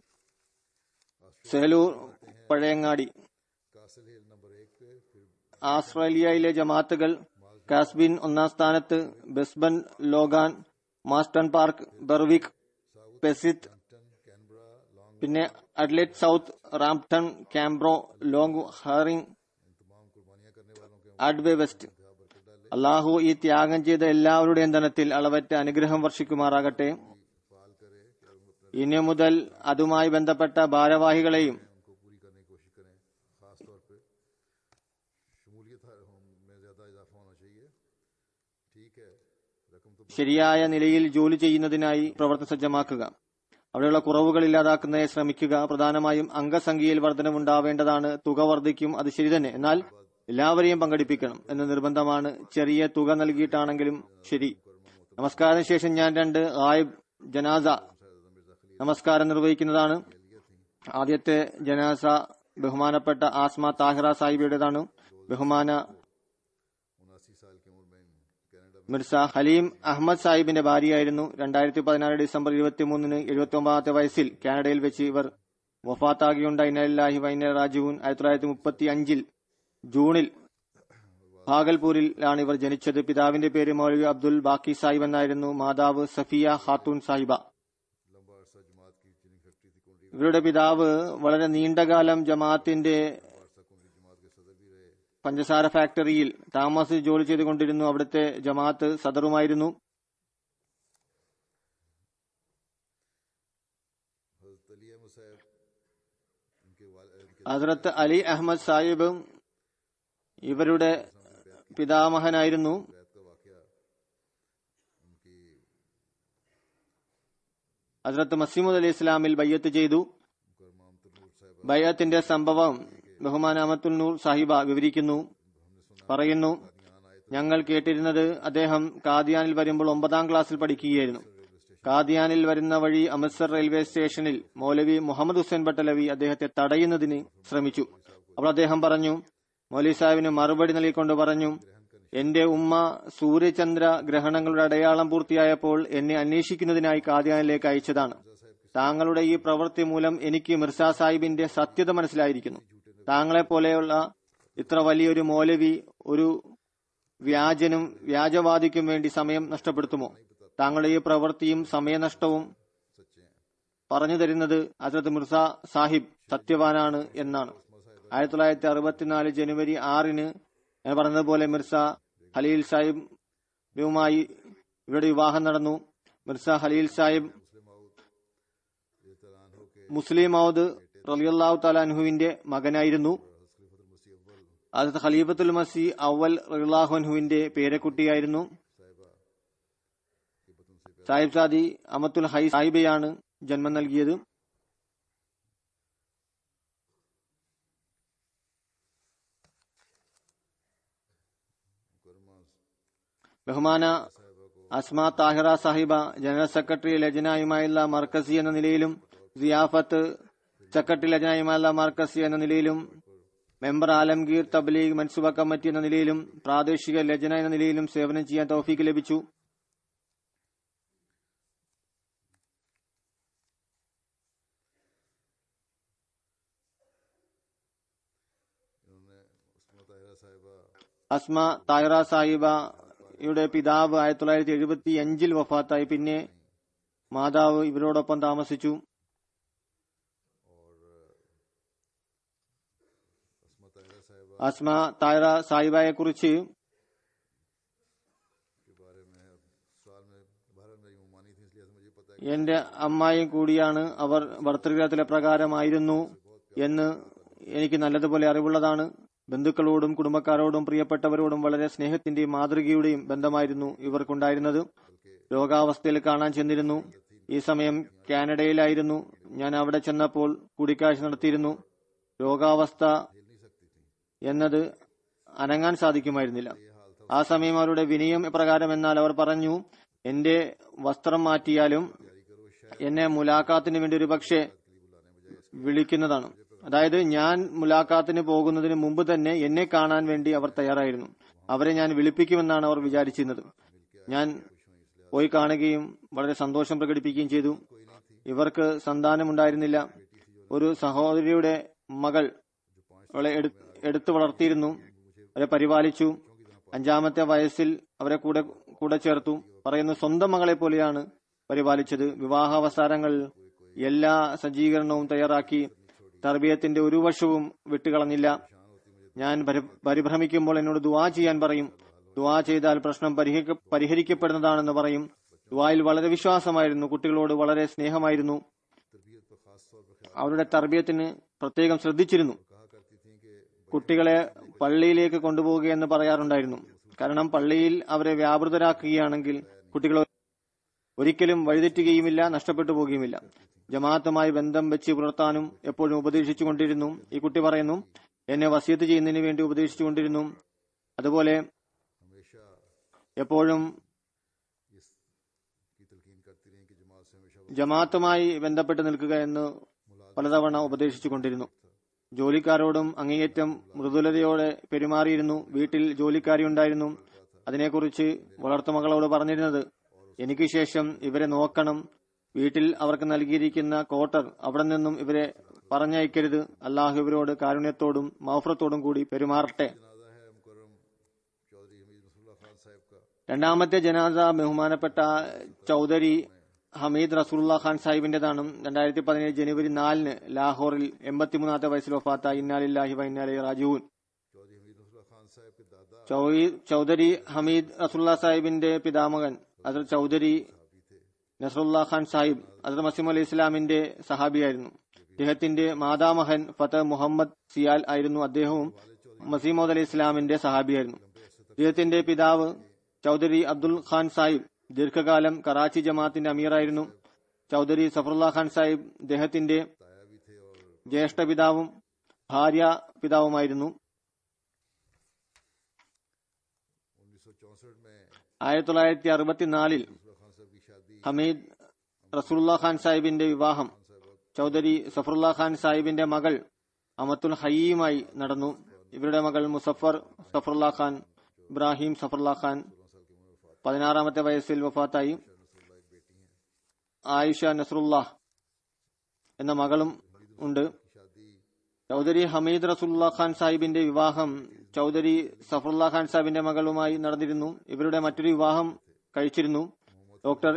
Selur Pazhayangadi Castle Hill number एक पे फिर ആസ്ട്രേലിയയിലെ ജമാത്തുകൾ കാസ്ബിൻ ഒന്നാം സ്ഥാനത്ത് Brisbane Logan Marsden Park Berwick പെസിത്ത് टन कैनबरा लॉन्ग പിന്നെ അഡ്ലെറ്റ് സൗത്ത് റാംപ്ടൺ കാംബ്രോ ലോങ് ഹാറിംഗ് तमाम कुर्बानियां करने वालों के ആഡ്വേ വെസ്റ്റ് അള്ളാഹു ഈ ത്യാഗം ചെയ്ത എല്ലാവരുടെയും ധനത്തിൽ അളവറ്റ അനുഗ്രഹം വർഷിക്കുമാറാകട്ടെ पाल करे कि हम अपने ഇനി മുതൽ അതുമായി ബന്ധപ്പെട്ട ഭാരവാഹികളെയും उनको पूरी करने की कोशिश करें खास तौर पे शमूलियत हर- में ज़्यादा इजाफा होना चाहिए ठीक है रकम तो ശരിയായ നിലയിൽ ജോലി ചെയ്യുന്നതിനായി പ്രവർത്തന സജ്ജമാക്കുക അവിടെയുള്ള കുറവുകൾ ഇല്ലാതാക്കുന്നതിനെ ശ്രമിക്കുക പ്രധാനമായും അംഗസംഖ്യയിൽ വർധനവുണ്ടാവേണ്ടതാണ് തുക വർദ്ധിക്കും അത് ശരി തന്നെ എന്നാൽ എല്ലാവരെയും പങ്കെടുപ്പിക്കണം എന്ന നിർബന്ധമാണ് ചെറിയ തുക നൽകിയിട്ടാണെങ്കിലും ശരി നമസ്കാരത്തിന് ശേഷം ഞാൻ രണ്ട് ആയിബ് ജനാസ നമസ്കാരം നിർവഹിക്കുന്നതാണ് ആദ്യത്തെ ജനാസ ബഹുമാനപ്പെട്ട ആസ്മ താഹിറ സാഹിബിയുടേതാണ് ബഹുമാന उनासी साल की उम्र में कनाडा മിർസ ഹലീം അഹമ്മദ് സാഹിബിന്റെ ഭാര്യയായിരുന്നു രണ്ടായിരത്തി പതിനാറ് ഡിസംബർ ഇരുപത്തിമൂന്നിന് എഴുപത്തി ഒമ്പതാമത്തെ വയസ്സിൽ കാനഡയിൽ വെച്ച് ഇവർ വഫാത്താകിയുണ്ടായി ഇന്നലില്ലാഹി വൈന രാജുവിൻ ആയിരത്തി തൊള്ളായിരത്തി മുപ്പത്തി അഞ്ചിൽ ജൂണിൽ ഭാഗൽപൂരിലാണ് ഇവർ ജനിച്ചത് പിതാവിന്റെ പേര് മൗലവി അബ്ദുൽ ബാക്കി സാഹിബ് എന്നായിരുന്നു മാതാവ് സഫിയ ഖാത്തൂൻ സാഹിബ लंबा अरसा जमात की चीनी फैक्ट्री थी कुंडली ഇവരുടെ പിതാവ് വളരെ നീണ്ടകാലം ജമാഅത്തിന്റെ अरसा कुंडली जमात के सदर भी रहे പഞ്ചസാര ഫാക്ടറിയിൽ താമസിച്ച് ജോലി ചെയ്തുകൊണ്ടിരുന്നു അവിടുത്തെ ജമാഅത്ത് സദറുമായിരുന്നു हजरत अली अहमद साहब इनके वाल- इनके ഹസ്രത്ത് അലി അഹമ്മദ് സാഹിബും ഇവരുടെ പിതാമഹനായിരുന്നു बैत का वाकया उनकी ഹസ്രത്ത് മസീമുദ് അലി ഇസ്ലാമിൽ ബയ്യത്ത് ചെയ്തു मुकरमा अमतुल साहब ബയ്യത്തിന്റെ സംഭവം ബഹുമാന അമത്തുൽ നൂർ സാഹിബ വിവരിക്കുന്നു പറയുന്നു ഞങ്ങൾ കേട്ടിരുന്നത് അദ്ദേഹം കാദിയാനിൽ വരുമ്പോൾ ഒമ്പതാം ക്ലാസ്സിൽ പഠിക്കുകയായിരുന്നു കാദിയാനിൽ വരുന്ന വഴി അമൃത്സർ റെയിൽവേ സ്റ്റേഷനിൽ മൗലവി മുഹമ്മദ് ഹുസൈൻ ബട്ടലവി അദ്ദേഹത്തെ തടയുന്നതിന് ശ്രമിച്ചു അപ്പോൾ അദ്ദേഹം പറഞ്ഞു മൗലവി സാഹിബിന് മറുപടി നൽകിക്കൊണ്ട് പറഞ്ഞു എന്റെ ഉമ്മ സൂര്യചന്ദ്ര ഗ്രഹണങ്ങളുടെ അടയാളം പൂർത്തിയായപ്പോൾ എന്നെ അന്വേഷിക്കുന്നതിനായി കാദിയാനിലേക്ക് അയച്ചതാണ് താങ്കളുടെ ഈ പ്രവൃത്തി മൂലം എനിക്ക് മിർസ സാഹിബിന്റെ സത്യത മനസ്സിലായിരിക്കുന്നു താങ്കളെ പോലെയുള്ള ഇത്ര വലിയൊരു മൗലവി ഒരു വ്യാജനും വ്യാജവാദിക്കും വേണ്ടി സമയം നഷ്ടപ്പെടുത്തുമോ താങ്കളുടെ ഈ പ്രവൃത്തിയും സമയനഷ്ടവും പറഞ്ഞു തരുന്നത് ഹസ്രത്ത് മിർസ സാഹിബ് സത്യവാനാണ് എന്നാണ് ആയിരത്തി തൊള്ളായിരത്തി അറുപത്തിനാല് ജനുവരി ആറിന് ഞാൻ പറഞ്ഞതുപോലെ മിർസ ഹലീൽ സാഹിബുമായി ഇവരുടെ വിവാഹം നടന്നു മിർസ ഹലീൽ സാഹിബ് മുസ്ലിം മൗദ് റലിയല്ലാഹു താലാൻഹുവിന്റെ മകനായിരുന്നു അത് ഖലീഫത്തുൽ മസി അവൽ റലാഹുൻഹുവിന്റെ പേരക്കുട്ടിയായിരുന്നു സാഹിബ് സാദി അമത്തുൽ ഹൈ സാഹിബയാണ് ജന്മം നൽകിയത് ബഹുമാന അസ്മ താഹിറ സാഹിബ ജനറൽ സെക്രട്ടറി ലജനായുമായുള്ള മർക്കസി എന്ന നിലയിലും സിയാഫത്ത് സെക്രട്ടറി ലജനായുമായുള്ള മർക്കസി എന്ന നിലയിലും മെമ്പർ ആലംഗീർ തബ്ലീഗ് മൻസുബ കമ്മിറ്റി എന്ന നിലയിലും പ്രാദേശിക ലജന എന്ന നിലയിലും സേവനം ചെയ്യാൻ തൗഫീക്ക് ലഭിച്ചു इन्होंने उस्मा ताहिरा साहिबा അസ്മ താഹിറ സാഹിബയുടെ പിതാവ് ആയിരത്തി തൊള്ളായിരത്തി എഴുപത്തി അഞ്ചിൽ വഫാത്തായി പിന്നെ മാതാവ് ഇവരോടൊപ്പം താമസിച്ചു उस्मा ताहिरा साहिबा അസ്മ താഹിറ സാഹിബയെ കുറിച്ച് के बारे में सवाल में भारत मेरी मुमानी थी इसलिए मुझे पता है എന്റെ അമ്മായും കൂടിയാണ് അവർ ഭർത്തൃഗ്രഹത്തിലെ പ്രകാരമായിരുന്നു എന്ന് എനിക്ക് നല്ലതുപോലെ അറിവുള്ളതാണ് ബന്ധുക്കളോടും കുടുംബക്കാരോടും പ്രിയപ്പെട്ടവരോടും വളരെ സ്നേഹത്തിന്റെയും മാതൃകയുടെയും ബന്ധമായിരുന്നു ഇവർക്കുണ്ടായിരുന്നത് രോഗാവസ്ഥയിൽ കാണാൻ ചെന്നിരുന്നു ഈ സമയം കാനഡയിലായിരുന്നു ഞാൻ അവിടെ ചെന്നപ്പോൾ കൂടിക്കാഴ്ച നടത്തിയിരുന്നു രോഗാവസ്ഥ എന്നത് അനങ്ങാൻ സാധിക്കുമായിരുന്നില്ല ആ സമയം അവരുടെ വിനയം പ്രകാരം എന്നാൽ അവർ പറഞ്ഞു എന്റെ വസ്ത്രം മാറ്റിയാലും എന്നെ മുലാഖാത്തിന് വേണ്ടി ഒരു പക്ഷേ വിളിക്കുന്നതാണ് അതായത് ഞാൻ മുലാഖാത്തിന് പോകുന്നതിന് മുമ്പ് തന്നെ എന്നെ കാണാൻ വേണ്ടി അവർ തയ്യാറായിരുന്നു അവരെ ഞാൻ വിളിപ്പിക്കുമെന്നാണ് അവർ വിചാരിച്ചിരുന്നത് ഞാൻ പോയി കാണുകയും വളരെ സന്തോഷം പ്രകടിപ്പിക്കുകയും ചെയ്തു ഇവർക്ക് സന്താനമുണ്ടായിരുന്നില്ല ഒരു സഹോദരിയുടെ മകൾ അവളെ എടു- എടുത്തു വളർത്തിയിരുന്നു അവരെ പരിപാലിച്ചു അഞ്ചാമത്തെ വയസ്സിൽ അവരെ കൂടെ കൂടെ ചേർത്തു പറയുന്നു സ്വന്തം മകളെ പോലെയാണ് പരിപാലിച്ചത് വിവാഹാവസാനങ്ങളിൽ എല്ലാ സജ്ജീകരണവും തയ്യാറാക്കി തർബീയത്തിന്റെ ഒരു വശവും വിട്ടുകളഞ്ഞില്ല ഞാൻ പരി- പരിഭ്രമിക്കുമ്പോൾ എന്നോട് ദുവാ ചെയ്യാൻ പറയും ദുവാ ചെയ്താൽ പ്രശ്നം പരിഹരിക്ക- പരിഹരിക്കപ്പെടുന്നതാണെന്ന് പറയും ദുവായിൽ വളരെ വിശ്വാസമായിരുന്നു കുട്ടികളോട് വളരെ സ്നേഹമായിരുന്നു അവരുടെ തർബീയത്തിന് പ്രത്യേകം ശ്രദ്ധിച്ചിരുന്നു കുട്ടികളെ പള്ളിയിലേക്ക് കൊണ്ടുപോവുകയെന്ന് പറയാറുണ്ടായിരുന്നു കാരണം പള്ളിയിൽ അവരെ വ്യാപൃതരാക്കുകയാണെങ്കിൽ കുട്ടികൾ ഒരിക്കലും വഴിതെറ്റുകയുമില്ല നഷ്ടപ്പെട്ടു പോകുകയുമില്ല ജമാഅത്തുമായി ബന്ധം വെച്ച് പുലർത്താനും എപ്പോഴും ഉപദേശിച്ചുകൊണ്ടിരുന്നു ഈ കുട്ടി പറയുന്നു എന്നെ വസിയത്ത് ചെയ്യുന്നതിന് വേണ്ടി ഉപദേശിച്ചുകൊണ്ടിരുന്നു അതുപോലെ എപ്പോഴും ജമാഅത്തുമായി ബന്ധപ്പെട്ട് നിൽക്കുക എന്ന് പലതവണ ഉപദേശിച്ചുകൊണ്ടിരുന്നു ജോലിക്കാരോടും അങ്ങേയറ്റം മൃദുലതയോടെ പെരുമാറിയിരുന്നു വീട്ടിൽ ജോലിക്കാരി ഉണ്ടായിരുന്നു അതിനെക്കുറിച്ച് വളർത്തുമകളോട് പറഞ്ഞിരുന്നത് എനിക്ക് ശേഷം ഇവരെ നോക്കണം വീട്ടിൽ അവർക്ക് നൽകിയിരിക്കുന്ന കോട്ടർ അവിടെ നിന്നും ഇവരെ പറഞ്ഞയക്കരുത് അള്ളാഹു ഇവരോട് കാരുണ്യത്തോടും മൗഫറത്തോടും കൂടി പെരുമാറട്ടെ രണ്ടാമത്തെ ജനാസ ബഹുമാനപ്പെട്ട ചൌധരി ഹമീദ് റസൂലുള്ള ഖാൻ സാഹിബിന്റേതാണ് രണ്ടായിരത്തി പതിനേഴ് ജനുവരി നാലിന് ലാഹോറിൽ എൺപത്തിമൂന്നാമത്തെ വയസ്സിൽ വഫാത്ത ഇന്നാലില്ലാഹി വൈന്നാലി റാജുവൂൻ ചൗ- ചൗധരി ഹമീദ് റസൂള്ള സാഹിബിന്റെ പിതാമകൻ അതിൽ ചൗധരി നസറുല്ല ഖാൻ സാഹിബ് അതിർ മസീം അലി ഇസ്ലാമിന്റെ സഹാബിയായിരുന്നു അദ്ദേഹത്തിന്റെ മാതാമഹൻ ഫത്ത് മുഹമ്മദ് സിയാൽ ആയിരുന്നു അദ്ദേഹവും മസീമോദ് അലി ഇസ്ലാമിന്റെ സഹാബിയായിരുന്നു അദ്ദേഹത്തിന്റെ പിതാവ് ചൗധരി അബ്ദുൽ ഖാൻ സാഹിബ് ദീർഘകാലം കറാച്ചി ജമാഅത്തിന്റെ അമീറായിരുന്നു ചൗധരി സഫറുല്ല ഖാൻ സാഹിബ് അദ്ദേഹത്തിന്റെ ജ്യേഷ്ഠ പിതാവും ഭാര്യ പിതാവുമായിരുന്നു ആയിരത്തി തൊള്ളായിരത്തി അറുപത്തിനാലിൽ ഹമീദ് റസൂലുള്ള ഖാൻ സാഹിബിന്റെ വിവാഹം ചൗധരി സഫറുല്ല ഖാൻ സാഹിബിന്റെ മകൾ അമത്തുൽ ഹയ്യുമായി നടന്നു ഇവരുടെ മകൾ മുസഫർ സഫറുല്ല ഖാൻ ഇബ്രാഹിം സഫറുല്ല ഖാൻ പതിനാറാമത്തെ വയസ്സിൽ വഫാത്തായി ആയിഷ നസറുല്ല എന്ന മകളും ഉണ്ട് ചൗധരി ഹമീദ് റസൂലുള്ള ഖാൻ സാഹിബിന്റെ വിവാഹം ചൗധരി സഫറുല്ല ഖാൻ സാഹിബിന്റെ മകളുമായി നടന്നിരുന്നു ഇവരുടെ മറ്റൊരു വിവാഹം കഴിച്ചിരുന്നു ഡോക്ടർ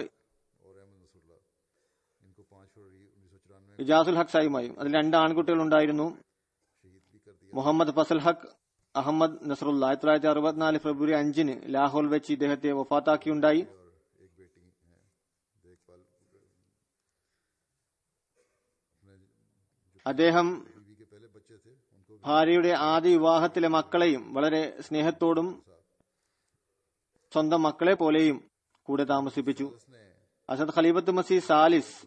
ഇജാസുൽ ഹക്ക് സാഹിബുമായും അതിൽ രണ്ട് ആൺകുട്ടികൾ ഉണ്ടായിരുന്നു മുഹമ്മദ് ഫസൽ ഹക്ക് അഹമ്മദ് നസറുല്ല ആയിരത്തി തൊള്ളായിരത്തി അറുപത്തിനാല് ഫെബ്രുവരി അഞ്ചിന് ലാഹോറിൽ വെച്ച് ഇദ്ദേഹത്തെ വഫാത്താക്കിയുണ്ടായി അദ്ദേഹം ഭാര്യയുടെ ആദ്യ വിവാഹത്തിലെ മക്കളെയും വളരെ സ്നേഹത്തോടും സ്വന്തം മക്കളെ പോലെയും കൂടെ താമസിപ്പിച്ചു അസദ് ഖലീഫത്ത് മസീദ് സാലിസ്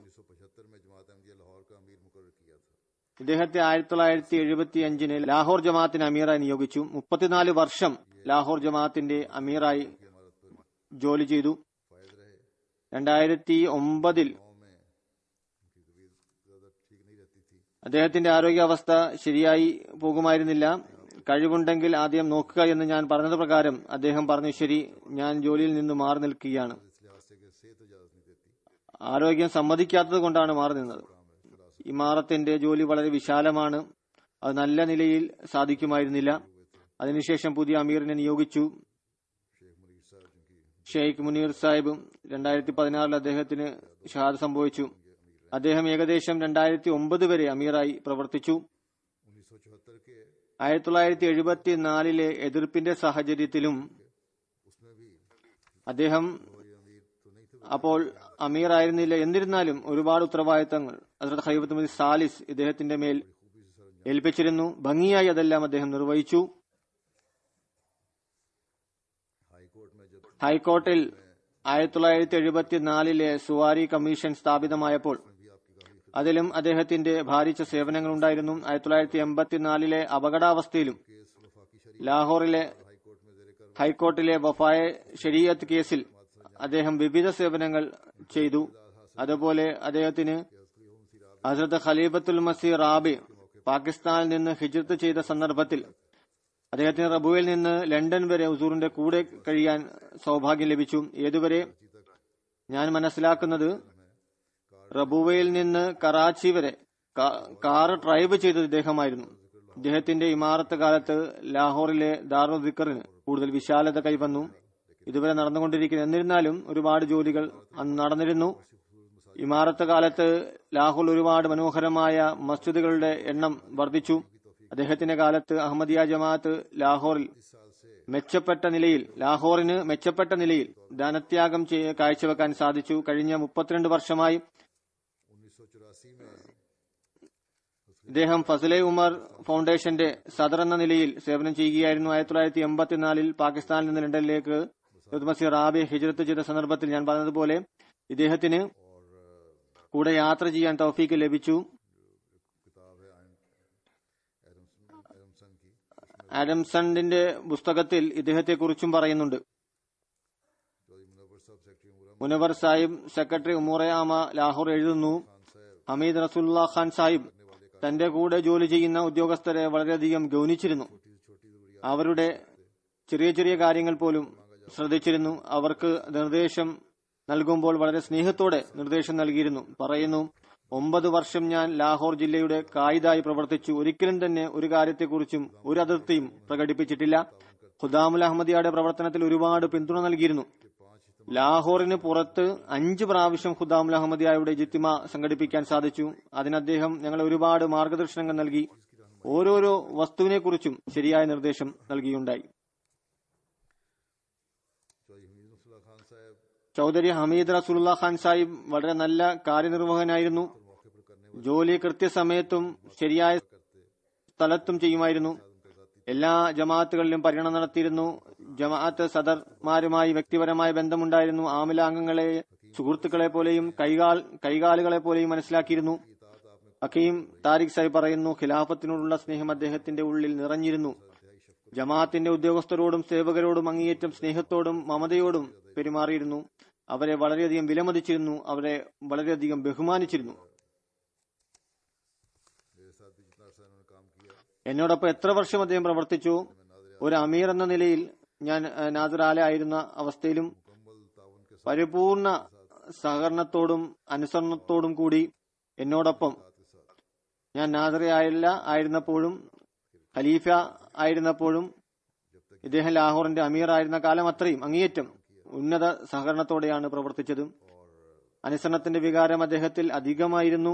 ഇദ്ദേഹത്തെ ആയിരത്തി തൊള്ളായിരത്തി എഴുപത്തി അഞ്ചിന് ലാഹോർ ജമാഅത്തിന് അമീറായി നിയോഗിച്ചു മുപ്പത്തിനാല് വർഷം ലാഹോർ ജമാഅത്തിന്റെ അമീറായി ജോലി ചെയ്തു രണ്ടായിരത്തി ഒമ്പതിൽ അദ്ദേഹത്തിന്റെ ആരോഗ്യാവസ്ഥ ശരിയായി പോകുമായിരുന്നില്ല കഴിവുണ്ടെങ്കിൽ ആദ്യം നോക്കുക എന്ന് ഞാൻ പറഞ്ഞത് പ്രകാരം അദ്ദേഹം പറഞ്ഞു ശരി ഞാൻ ജോലിയിൽ നിന്ന് മാറി നിൽക്കുകയാണ് ആരോഗ്യം സമ്മതിക്കാത്തത് കൊണ്ടാണ് മാറി നിന്നത് ഇമാറത്തിന്റെ ജോലി വളരെ വിശാലമാണ് അത് നല്ല നിലയിൽ സാധിക്കുമായിരുന്നില്ല അതിനുശേഷം പുതിയ അമീറിനെ നിയോഗിച്ചു ഷെയ്ഖ് മുനീർ സാഹിബും രണ്ടായിരത്തി പതിനാറിൽ അദ്ദേഹത്തിന് ഷഹാദ സംഭവിച്ചു അദ്ദേഹം ഏകദേശം രണ്ടായിരത്തി ഒമ്പത് വരെ അമീറായി പ്രവർത്തിച്ചു ആയിരത്തി തൊള്ളായിരത്തി എഴുപത്തി നാലിലെ എതിർപ്പിന്റെ സാഹചര്യത്തിലും അദ്ദേഹം അപ്പോൾ അമീർ ആയിരുന്നില്ല എന്നിരുന്നാലും ഒരുപാട് ഉത്തരവാദിത്തങ്ങൾ ഹസ്രത്ത് ഖൈബത്ത് മതി സാലിസ് ഇദ്ദേഹത്തിന്റെ മേൽ ഏൽപ്പിച്ചിരുന്നു ഭംഗിയായി അതെല്ലാം അദ്ദേഹം നിർവഹിച്ചു ഹൈക്കോർട്ടിൽ ആയിരത്തി തൊള്ളായിരത്തി എഴുപത്തിനാലിലെ സുവാരി കമ്മീഷൻ സ്ഥാപിതമായപ്പോൾ അതിലും അദ്ദേഹത്തിന്റെ ഭാരിച്ച സേവനങ്ങൾ ഉണ്ടായിരുന്നു ആയിരത്തി തൊള്ളായിരത്തി എൺപത്തിനാലിലെ അപകടാവസ്ഥയിലും ലാഹോറിലെ ഹൈക്കോർട്ടിലെ വഫായ ഷരീയത്ത് കേസിൽ അദ്ദേഹം വിവിധ സേവനങ്ങൾ ചെയ്തു അതുപോലെ അദ്ദേഹത്തിന് ഹസ്രത്ത് ഖലീഫത്തുൽ മസീർ റാബി പാകിസ്ഥാനിൽ നിന്ന് ഹിജ്രത്ത് ചെയ്ത സന്ദർഭത്തിൽ അദ്ദേഹത്തിന് റബുവിൽ നിന്ന് ലണ്ടൻ വരെ ഹുസൂറിന്റെ കൂടെ കഴിയാൻ സൗഭാഗ്യം ലഭിച്ചു ഏതുവരെ ഞാൻ മനസ്സിലാക്കുന്നത് റബുവയിൽ നിന്ന് കറാച്ചി വരെ കാ- കാർ ഡ്രൈവ് ചെയ്തത് ഇദ്ദേഹമായിരുന്നു ഇദ്ദേഹത്തിന്റെ ഇമാറത്ത് കാലത്ത് ലാഹോറിലെ ദാറുൽ ദിക്കറിന് കൂടുതൽ വിശാലത കൈവന്നു ഇതുവരെ നടന്നുകൊണ്ടിരിക്കുന്നു എന്നിരുന്നാലും ഒരുപാട് ജോലികൾ അന്ന് നടന്നിരുന്നു ഇമാറത്ത് കാലത്ത് ലാഹോർ ഒരുപാട് മനോഹരമായ മസ്ജിദുകളുടെ എണ്ണം വർദ്ധിച്ചു അദ്ദേഹത്തിന്റെ കാലത്ത് അഹമ്മദിയ ജമാഅത്ത് ലാഹോറിൽ മെച്ചപ്പെട്ട നിലയിൽ ലാഹോറിന് മെച്ചപ്പെട്ട നിലയിൽ ധനത്യാഗം ചെയ്യ- കാഴ്ചവെക്കാൻ സാധിച്ചു കഴിഞ്ഞ മുപ്പത്തിരണ്ട് വർഷമായി उन्नीस सौ चौरासी में ഇദ്ദേഹം ഫസലെ ഉമർ ഫൗണ്ടേഷന്റെ സദർ എന്ന നിലയിൽ സേവനം ചെയ്യുകയായിരുന്നു ആയിരത്തി തൊള്ളായിരത്തി എൺപത്തിനാലിൽ പാകിസ്ഥാനിൽ നിന്ന് ലണ്ടനിലേക്ക് മസീർ റാബി ഹിജ്രത്ത് ചെയ്ത സന്ദർഭത്തിൽ ഞാൻ പറഞ്ഞതുപോലെ ഇദ്ദേഹത്തിന് കൂടെ യാത്ര ചെയ്യാൻ തൗഫീക്ക് ലഭിച്ചു किताब है एडमसन एडमसन की ആഡംസണിന്റെ പുസ്തകത്തിൽ ഇദ്ദേഹത്തെ കുറിച്ചും പറയുന്നുണ്ട് चौधरी मुनवर साहब सेक्रेटरी मुरम മുനവർ സാഹിബ് സെക്രട്ടറി ഉമുറയാമ ലാഹോർ എഴുതുന്നു ഹമീദ് റസുല്ല ഖാൻ സാഹിബ് തന്റെ കൂടെ ജോലി ചെയ്യുന്ന ഉദ്യോഗസ്ഥരെ വളരെയധികം ഗൗനിച്ചിരുന്നു അവരുടെ ചെറിയ ചെറിയ കാര്യങ്ങൾ പോലും ശ്രദ്ധിച്ചിരുന്നു അവർക്ക് നിർദ്ദേശം നൽകുമ്പോൾ വളരെ സ്നേഹത്തോടെ നിർദ്ദേശം നൽകിയിരുന്നു പറയുന്നു ഒമ്പത് വർഷം ഞാൻ ലാഹോർ ജില്ലയുടെ കായിതായി പ്രവർത്തിച്ചു ഒരിക്കലും തന്നെ ഒരു കാര്യത്തെക്കുറിച്ചും ഒരു അതിർത്തിയും പ്രകടിപ്പിച്ചിട്ടില്ല ഖുദാമുൽ അഹമ്മദിയുടെ പ്രവർത്തനത്തിൽ ഒരുപാട് പിന്തുണ നൽകിയിരുന്നു ലാഹോറിന് പുറത്ത് അഞ്ച് പ്രാവശ്യം ഖുദാമുൽ അഹമ്മദിയായുടെ ജിത്തിമ സംഘടിപ്പിക്കാൻ സാധിച്ചു അതിന് അദ്ദേഹം ഞങ്ങളെ ഒരുപാട് മാർഗദർശനങ്ങൾ നൽകി ഓരോരോ വസ്തുവിനെക്കുറിച്ചും ശരിയായ നിർദ്ദേശം നൽകിയുണ്ടായി चौधरी हमीद रसूलुल्लाह खान साहब ചൌധരി ഹമീദ് റസൂലുള്ള ഖാൻ സാഹിബ് വളരെ നല്ല കാര്യനിർവഹനായിരുന്നു ജോലി കൃത്യസമയത്തും ശരിയായ സ്ഥലത്തും ചെയ്യുമായിരുന്നു എല്ലാ ജമാഅത്തുകളിലും പര്യടനം നടത്തിയിരുന്നു ജമാഅത്ത് സദർമാരുമായി വ്യക്തിപരമായ ബന്ധമുണ്ടായിരുന്നു ആമില അംഗങ്ങളെ സുഹൃത്തുക്കളെ പോലെയും കൈകാൽ കൈകാലുകളെ പോലെയും മനസ്സിലാക്കിയിരുന്നു അക്കീം താരിഖ് സാഹിബ് പറയുന്നു ഖിലാഫത്തിനോടുള്ള സ്നേഹം അദ്ദേഹത്തിന്റെ ഉള്ളിൽ നിറഞ്ഞിരുന്നു ജമാഅത്തിന്റെ ഉദ്യോഗസ്ഥരോടും സേവകരോടും അങ്ങേയറ്റം സ്നേഹത്തോടും മമതയോടും പെരുമാറിയിരുന്നു അവരെ വളരെയധികം വിലമതിച്ചിരുന്നു അവരെ വളരെയധികം ബഹുമാനിച്ചിരുന്നു मेरे साथ भी जितना अर्सा इन्होंने काम किया എന്നോടൊപ്പം എത്ര വർഷം അദ്ദേഹം പ്രവർത്തിച്ചു ഒരു അമീർ എന്ന നിലയിൽ ഞാൻ ഏഹ്, നാദിർ ആല ആയിരുന്ന അവസ്ഥയിലും मुकम्मल ताउन के പരിപൂർണ സഹകരണത്തോടും അനുസരണത്തോടും കൂടി എന്നോടൊപ്പം ഞാൻ നാദിറയായില്ല ആയിരുന്നപ്പോഴും ഖലീഫ ആയിരുന്നപ്പോഴും ഇദ്ദേഹം ലാഹോറിന്റെ അമീർ ആയിരുന്ന കാലം അത്രയും അങ്ങേയറ്റം ഉന്നത സഹകരണത്തോടെയാണ് പ്രവർത്തിച്ചത് അനുസരണത്തിന്റെ വികാരം അദ്ദേഹത്തിൽ അധികമായിരുന്നു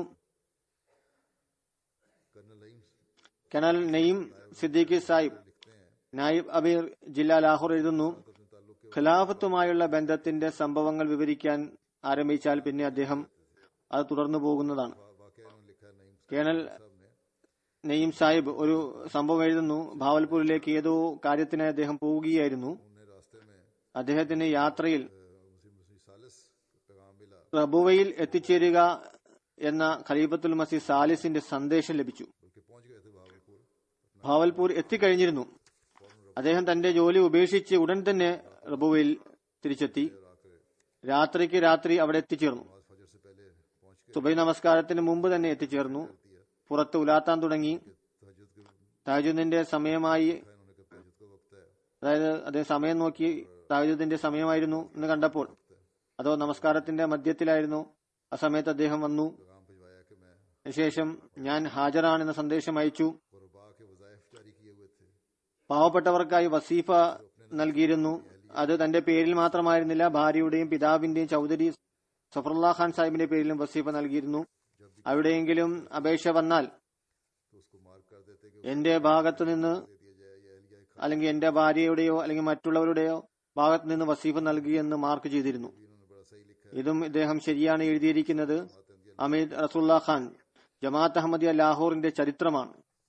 कर्नल नईम കനൽ നെയ്ം സിദ്ദീഖി സാഹിബ് നായിബ് അമീർ ജില്ല ലാഹോർ എഴുതുന്നു ഖിലാഫത്തുമായുള്ള ബന്ധത്തിന്റെ സംഭവങ്ങൾ വിവരിക്കാൻ ആരംഭിച്ചാൽ പിന്നെ അദ്ദേഹം അത് തുടർന്നു പോകുന്നതാണ് वाकया इन्होंने लिखा है नईम കേണൽ साहब ने നെയ്ം സാഹിബ് ഒരു സംഭവം എഴുതുന്നു ഭാവൽപൂരിലേക്ക് ഏതോ കാര്യത്തിനായി അദ്ദേഹം പോവുകയായിരുന്നു उन्हें रास्ते में അദ്ദേഹത്തിന് യാത്രയിൽ मुस्लिम मुस्लिम सालिस पैगाम मिला റബുവയിൽ എത്തിച്ചേരുക എന്ന ഖലീഫത്തുൽ മസീദ് സാലിസിന്റെ സന്ദേശം ലഭിച്ചു बल्कि पहुंच गए थे भावलपुर ഭാവൽപൂർ എത്തിക്കഴിഞ്ഞിരുന്നു അദ്ദേഹം തന്റെ ജോലി ഉപേക്ഷിച്ച് ഉടൻ തന്നെ റബുവയിൽ തിരിച്ചെത്തി രാത്രിക്ക് രാത്രി അവിടെ എത്തിച്ചേർന്നു नमाज फजर से पहले पहुंच के സുബൈ നമസ്കാരത്തിന് മുമ്പ് തന്നെ എത്തിച്ചേർന്നു പുറത്ത് ഉലാത്താൻ തുടങ്ങി तहजद के താജുദിന്റെ സമയമായി इन्होंने कहा तहजद का वक्त है അതായത് അദ്ദേഹം സമയം നോക്കി താജുദിന്റെ സമയമായിരുന്നു എന്ന് കണ്ടപ്പോൾ അതോ നമസ്കാരത്തിന്റെ മധ്യത്തിലായിരുന്നു ആ സമയത്ത് അദ്ദേഹം വന്നു पैगाम भिजवाया कि मैं അതിനുശേഷം ഞാൻ ഹാജരാണെന്ന സന്ദേശം അയച്ചു गुरबा के वजायफ जारी किए हुए थे പാവപ്പെട്ടവർക്കായി വസീഫ നൽകിയിരുന്നു അത് തന്റെ പേരിൽ മാത്രമായിരുന്നില്ല ഭാര്യയുടെയും പിതാവിന്റെയും ചൌധരി സഫറുല്ലാ ഖാൻ സാഹിബിന്റെ പേരിലും വസീഫ നൽകിയിരുന്നു അവിടെയെങ്കിലും അപേക്ഷ വന്നാൽ तो उसको मार्क कर देते कि എന്റെ ഭാഗത്തു നിന്ന് दे दिया जाए या एहलिया खान അല്ലെങ്കിൽ എന്റെ ഭാര്യയുടെയോ അല്ലെങ്കിൽ മറ്റുള്ളവരുടെയോ ഭാഗത്തു നിന്ന് വസീഫ നൽകിയെന്ന് മാർക്ക് ചെയ്തിരുന്നു इन्होंने बड़ा सही लिखा ഇതും ഇദ്ദേഹം ശരിയാണ് എഴുതിയിരിക്കുന്നത് അമീദ് റസുല്ല ഖാൻ ജമാഅത്ത് അഹമ്മദിയ ലാഹോറിന്റെ ചരിത്രമാണ്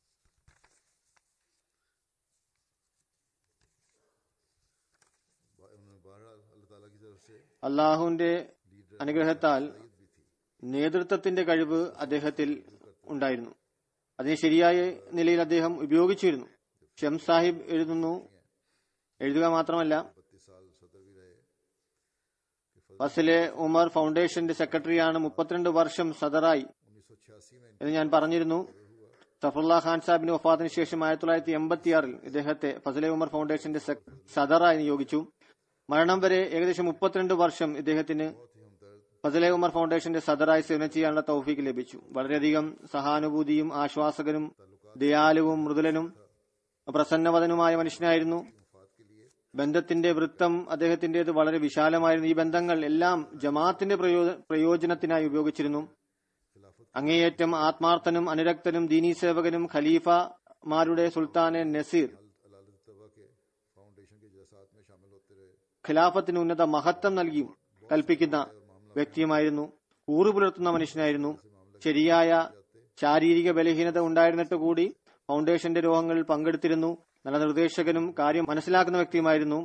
है उन्होंने बहरहाल अल्लाह ताला की तरफ से അള്ളാഹുവിന്റെ അനുഗ്രഹത്താൽ നേതൃത്വത്തിന്റെ കഴിവ് അദ്ദേഹത്തിൽ ഉണ്ടായിരുന്നു അതിനെ ശരിയായ നിലയിൽ അദ്ദേഹം ഉപയോഗിച്ചിരുന്നു ഷം സാഹിബ് എഴുതുന്നു എഴുതുക മാത്രമല്ല बत्तीस साल सदर भी रहे ഫസിലെ ഉമർ ഫൗണ്ടേഷന്റെ സെക്രട്ടറിയാണ് മുപ്പത്തിരണ്ട് വർഷം സദറായി उन्नीस सौ छियासी में എന്ന് ഞാൻ പറഞ്ഞിരുന്നു സഫറുല്ലാ ഖാൻ സാഹിബിന്റെ വഫാത്തിന് ശേഷം ആയിരത്തി തൊള്ളായിരത്തി എൺപത്തിയാറിൽ ഇദ്ദേഹത്തെ ഫസലെ ഉമർ ഫൗണ്ടേഷന്റെ സെക്- സദറായി നിയോഗിച്ചു മരണം വരെ ഏകദേശം മുപ്പത്തിരണ്ട് വർഷം ഇദ്ദേഹത്തിന് ഫസലെ ഉമർ ഫൗണ്ടേഷന്റെ സദറായി സേവനം ചെയ്യാനുള്ള തൗഫീക്ക് ലഭിച്ചു വളരെയധികം സഹാനുഭൂതിയും ആശ്വാസകനും ദയാലുവും മൃദുലനും പ്രസന്നവദനുമായ മനുഷ്യനായിരുന്നു ബന്ധത്തിന്റെ വൃത്തം അദ്ദേഹത്തിന്റേത് വളരെ വിശാലമായിരുന്നു ഈ ബന്ധങ്ങൾ എല്ലാം ജമാഅത്തിന്റെ പ്രയോ- പ്രയോജനത്തിനായി ഉപയോഗിച്ചിരുന്നു അങ്ങേയറ്റം ആത്മാർത്ഥനും അനുരക്തനും ദീനീ സേവകനും ഖലീഫമാരുടെ സുൽത്താനെ നസീർ ഖിലാഫത്തിന് ഉന്നത മഹത്വം നൽകിയും കൽപ്പിക്കുന്ന വ്യക്തിയുമായിരുന്നു കൂറു പുലർത്തുന്ന മനുഷ്യനായിരുന്നു ശരിയായ ശാരീരിക ബലഹീനത ഉണ്ടായിരുന്നിട്ട് കൂടി ഫൗണ്ടേഷന്റെ രോഗങ്ങളിൽ പങ്കെടുത്തിരുന്നു നല്ല നിർദ്ദേശകനും കാര്യം മനസ്സിലാക്കുന്ന വ്യക്തിയുമായിരുന്നു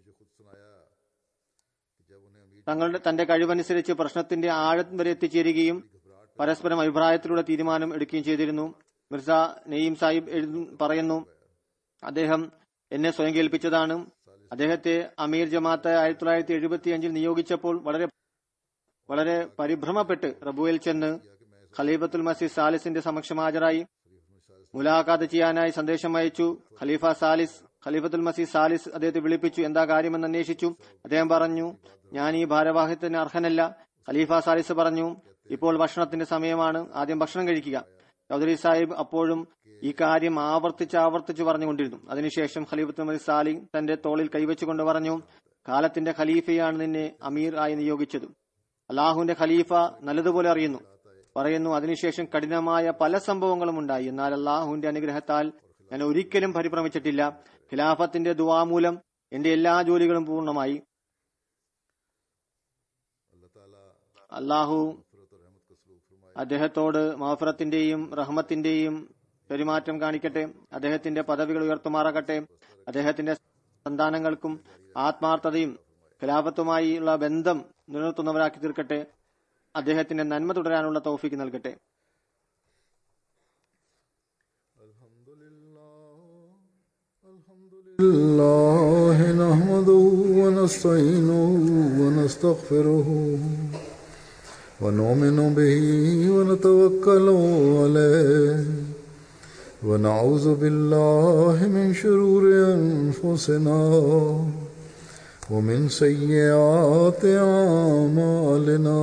തങ്ങളുടെ തന്റെ കഴിവനുസരിച്ച് പ്രശ്നത്തിന്റെ ആഴം വരെ എത്തിച്ചേരുകയും പരസ്പരം അഭിപ്രായത്തിലൂടെ തീരുമാനം എടുക്കുകയും ചെയ്തിരുന്നു മിർസ നെയ്യം സാഹിബ് എഴുതു- പറയുന്നു അദ്ദേഹം എന്നെ സ്വയം കേൾപ്പിച്ചതാണ് അദ്ദേഹത്തെ അമീർ ജമാഅത്ത് ആയിരത്തി തൊള്ളായിരത്തി എഴുപത്തി അഞ്ചിൽ നിയോഗിച്ചപ്പോൾ വളരെ വളരെ പരിഭ്രമപ്പെട്ട് റബുവിൽ ചെന്ന് ഖലീഫത്തുൽ മസീദ് സാലിസിന്റെ സമക്ഷം ഹാജരായി മുലാഖാത്ത് ചെയ്യാനായി സന്ദേശം അയച്ചു ഖലീഫ സാലിസ് ഖലീഫത്തുൽ മസീദ് സാലിസ് അദ്ദേഹത്തെ വിളിപ്പിച്ചു എന്താ കാര്യമെന്ന് അന്വേഷിച്ചു അദ്ദേഹം പറഞ്ഞു ഞാൻ ഈ ഭാരവാഹിത്വത്തിന് അർഹനല്ല ഖലീഫ സാലിസ് പറഞ്ഞു ഇപ്പോൾ ഭക്ഷണത്തിന്റെ സമയമാണ് ആദ്യം ഭക്ഷണം കഴിക്കുക ചൗധരി സാഹിബ് അപ്പോഴും ഈ കാര്യം ആവർത്തിച്ച് ആവർത്തിച്ച് പറഞ്ഞുകൊണ്ടിരുന്നു അതിനുശേഷം ഖലീഫത്തുൽ മസീദ് സാലി തന്റെ തോളിൽ കൈവച്ചുകൊണ്ട് പറഞ്ഞു കാലത്തിന്റെ ഖലീഫയാണ് നിന്നെ അമീർ ആയി നിയോഗിച്ചത് അള്ളാഹുവിന്റെ ഖലീഫ നല്ലതുപോലെ അറിയുന്നു പറയുന്നു അതിനുശേഷം കഠിനമായ പല സംഭവങ്ങളും ഉണ്ടായി എന്നാൽ അള്ളാഹുവിന്റെ അനുഗ്രഹത്താൽ ഞാൻ ഒരിക്കലും പരിഭ്രമിച്ചിട്ടില്ല ഖിലാഫത്തിന്റെ ദുവാമൂലം എന്റെ എല്ലാ ജോലികളും പൂർണ്ണമായി അള്ളാഹു അദ്ദേഹത്തോട് മാഫറത്തിന്റെയും റഹ്മത്തിന്റെയും പെരുമാറ്റം കാണിക്കട്ടെ അദ്ദേഹത്തിന്റെ പദവികൾ ഉയർത്തുമാറാകട്ടെ അദ്ദേഹത്തിന്റെ സന്താനങ്ങൾക്കും ആത്മാർത്ഥതയും ഖിലാഫത്തുമായുള്ള ബന്ധം നിലനിർത്തുന്നവരാക്കി തീർക്കട്ടെ അദ്ദേഹത്തിന്റെ നന്മ തുടരാനുള്ള തൗഫീക്ക് നൽകട്ടെ الله نحمده ونستعينه ونستغفره ونؤمن به ونتوكل عليه ونعوذ بالله من شرور أنفسنا ومن سيئات أعمالنا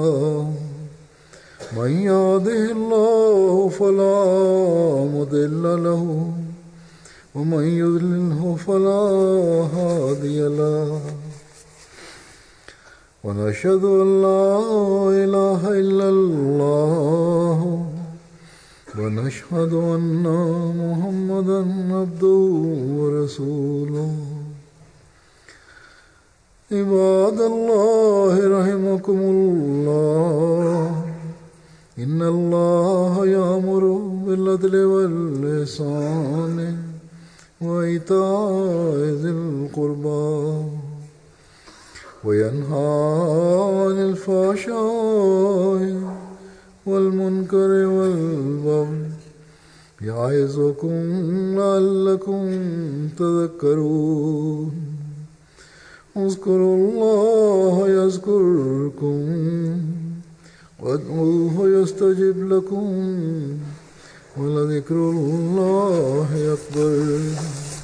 من يهده الله فلا مضل له ومن يضلله فلا هادي له ونشهد أن لا إله إلا الله ونشهد أن محمدا عبده ورسوله عباد الله رحمكم الله إن الله يأمر بالعدل والإحسان وإيتاء ذي القربى وينهى عن الفحشاء والمنكر والبغي يعظكم لعلكم تذكرون اذكروا الله يذكركم وادعوه يستجب لكم ولذكر الله أكبر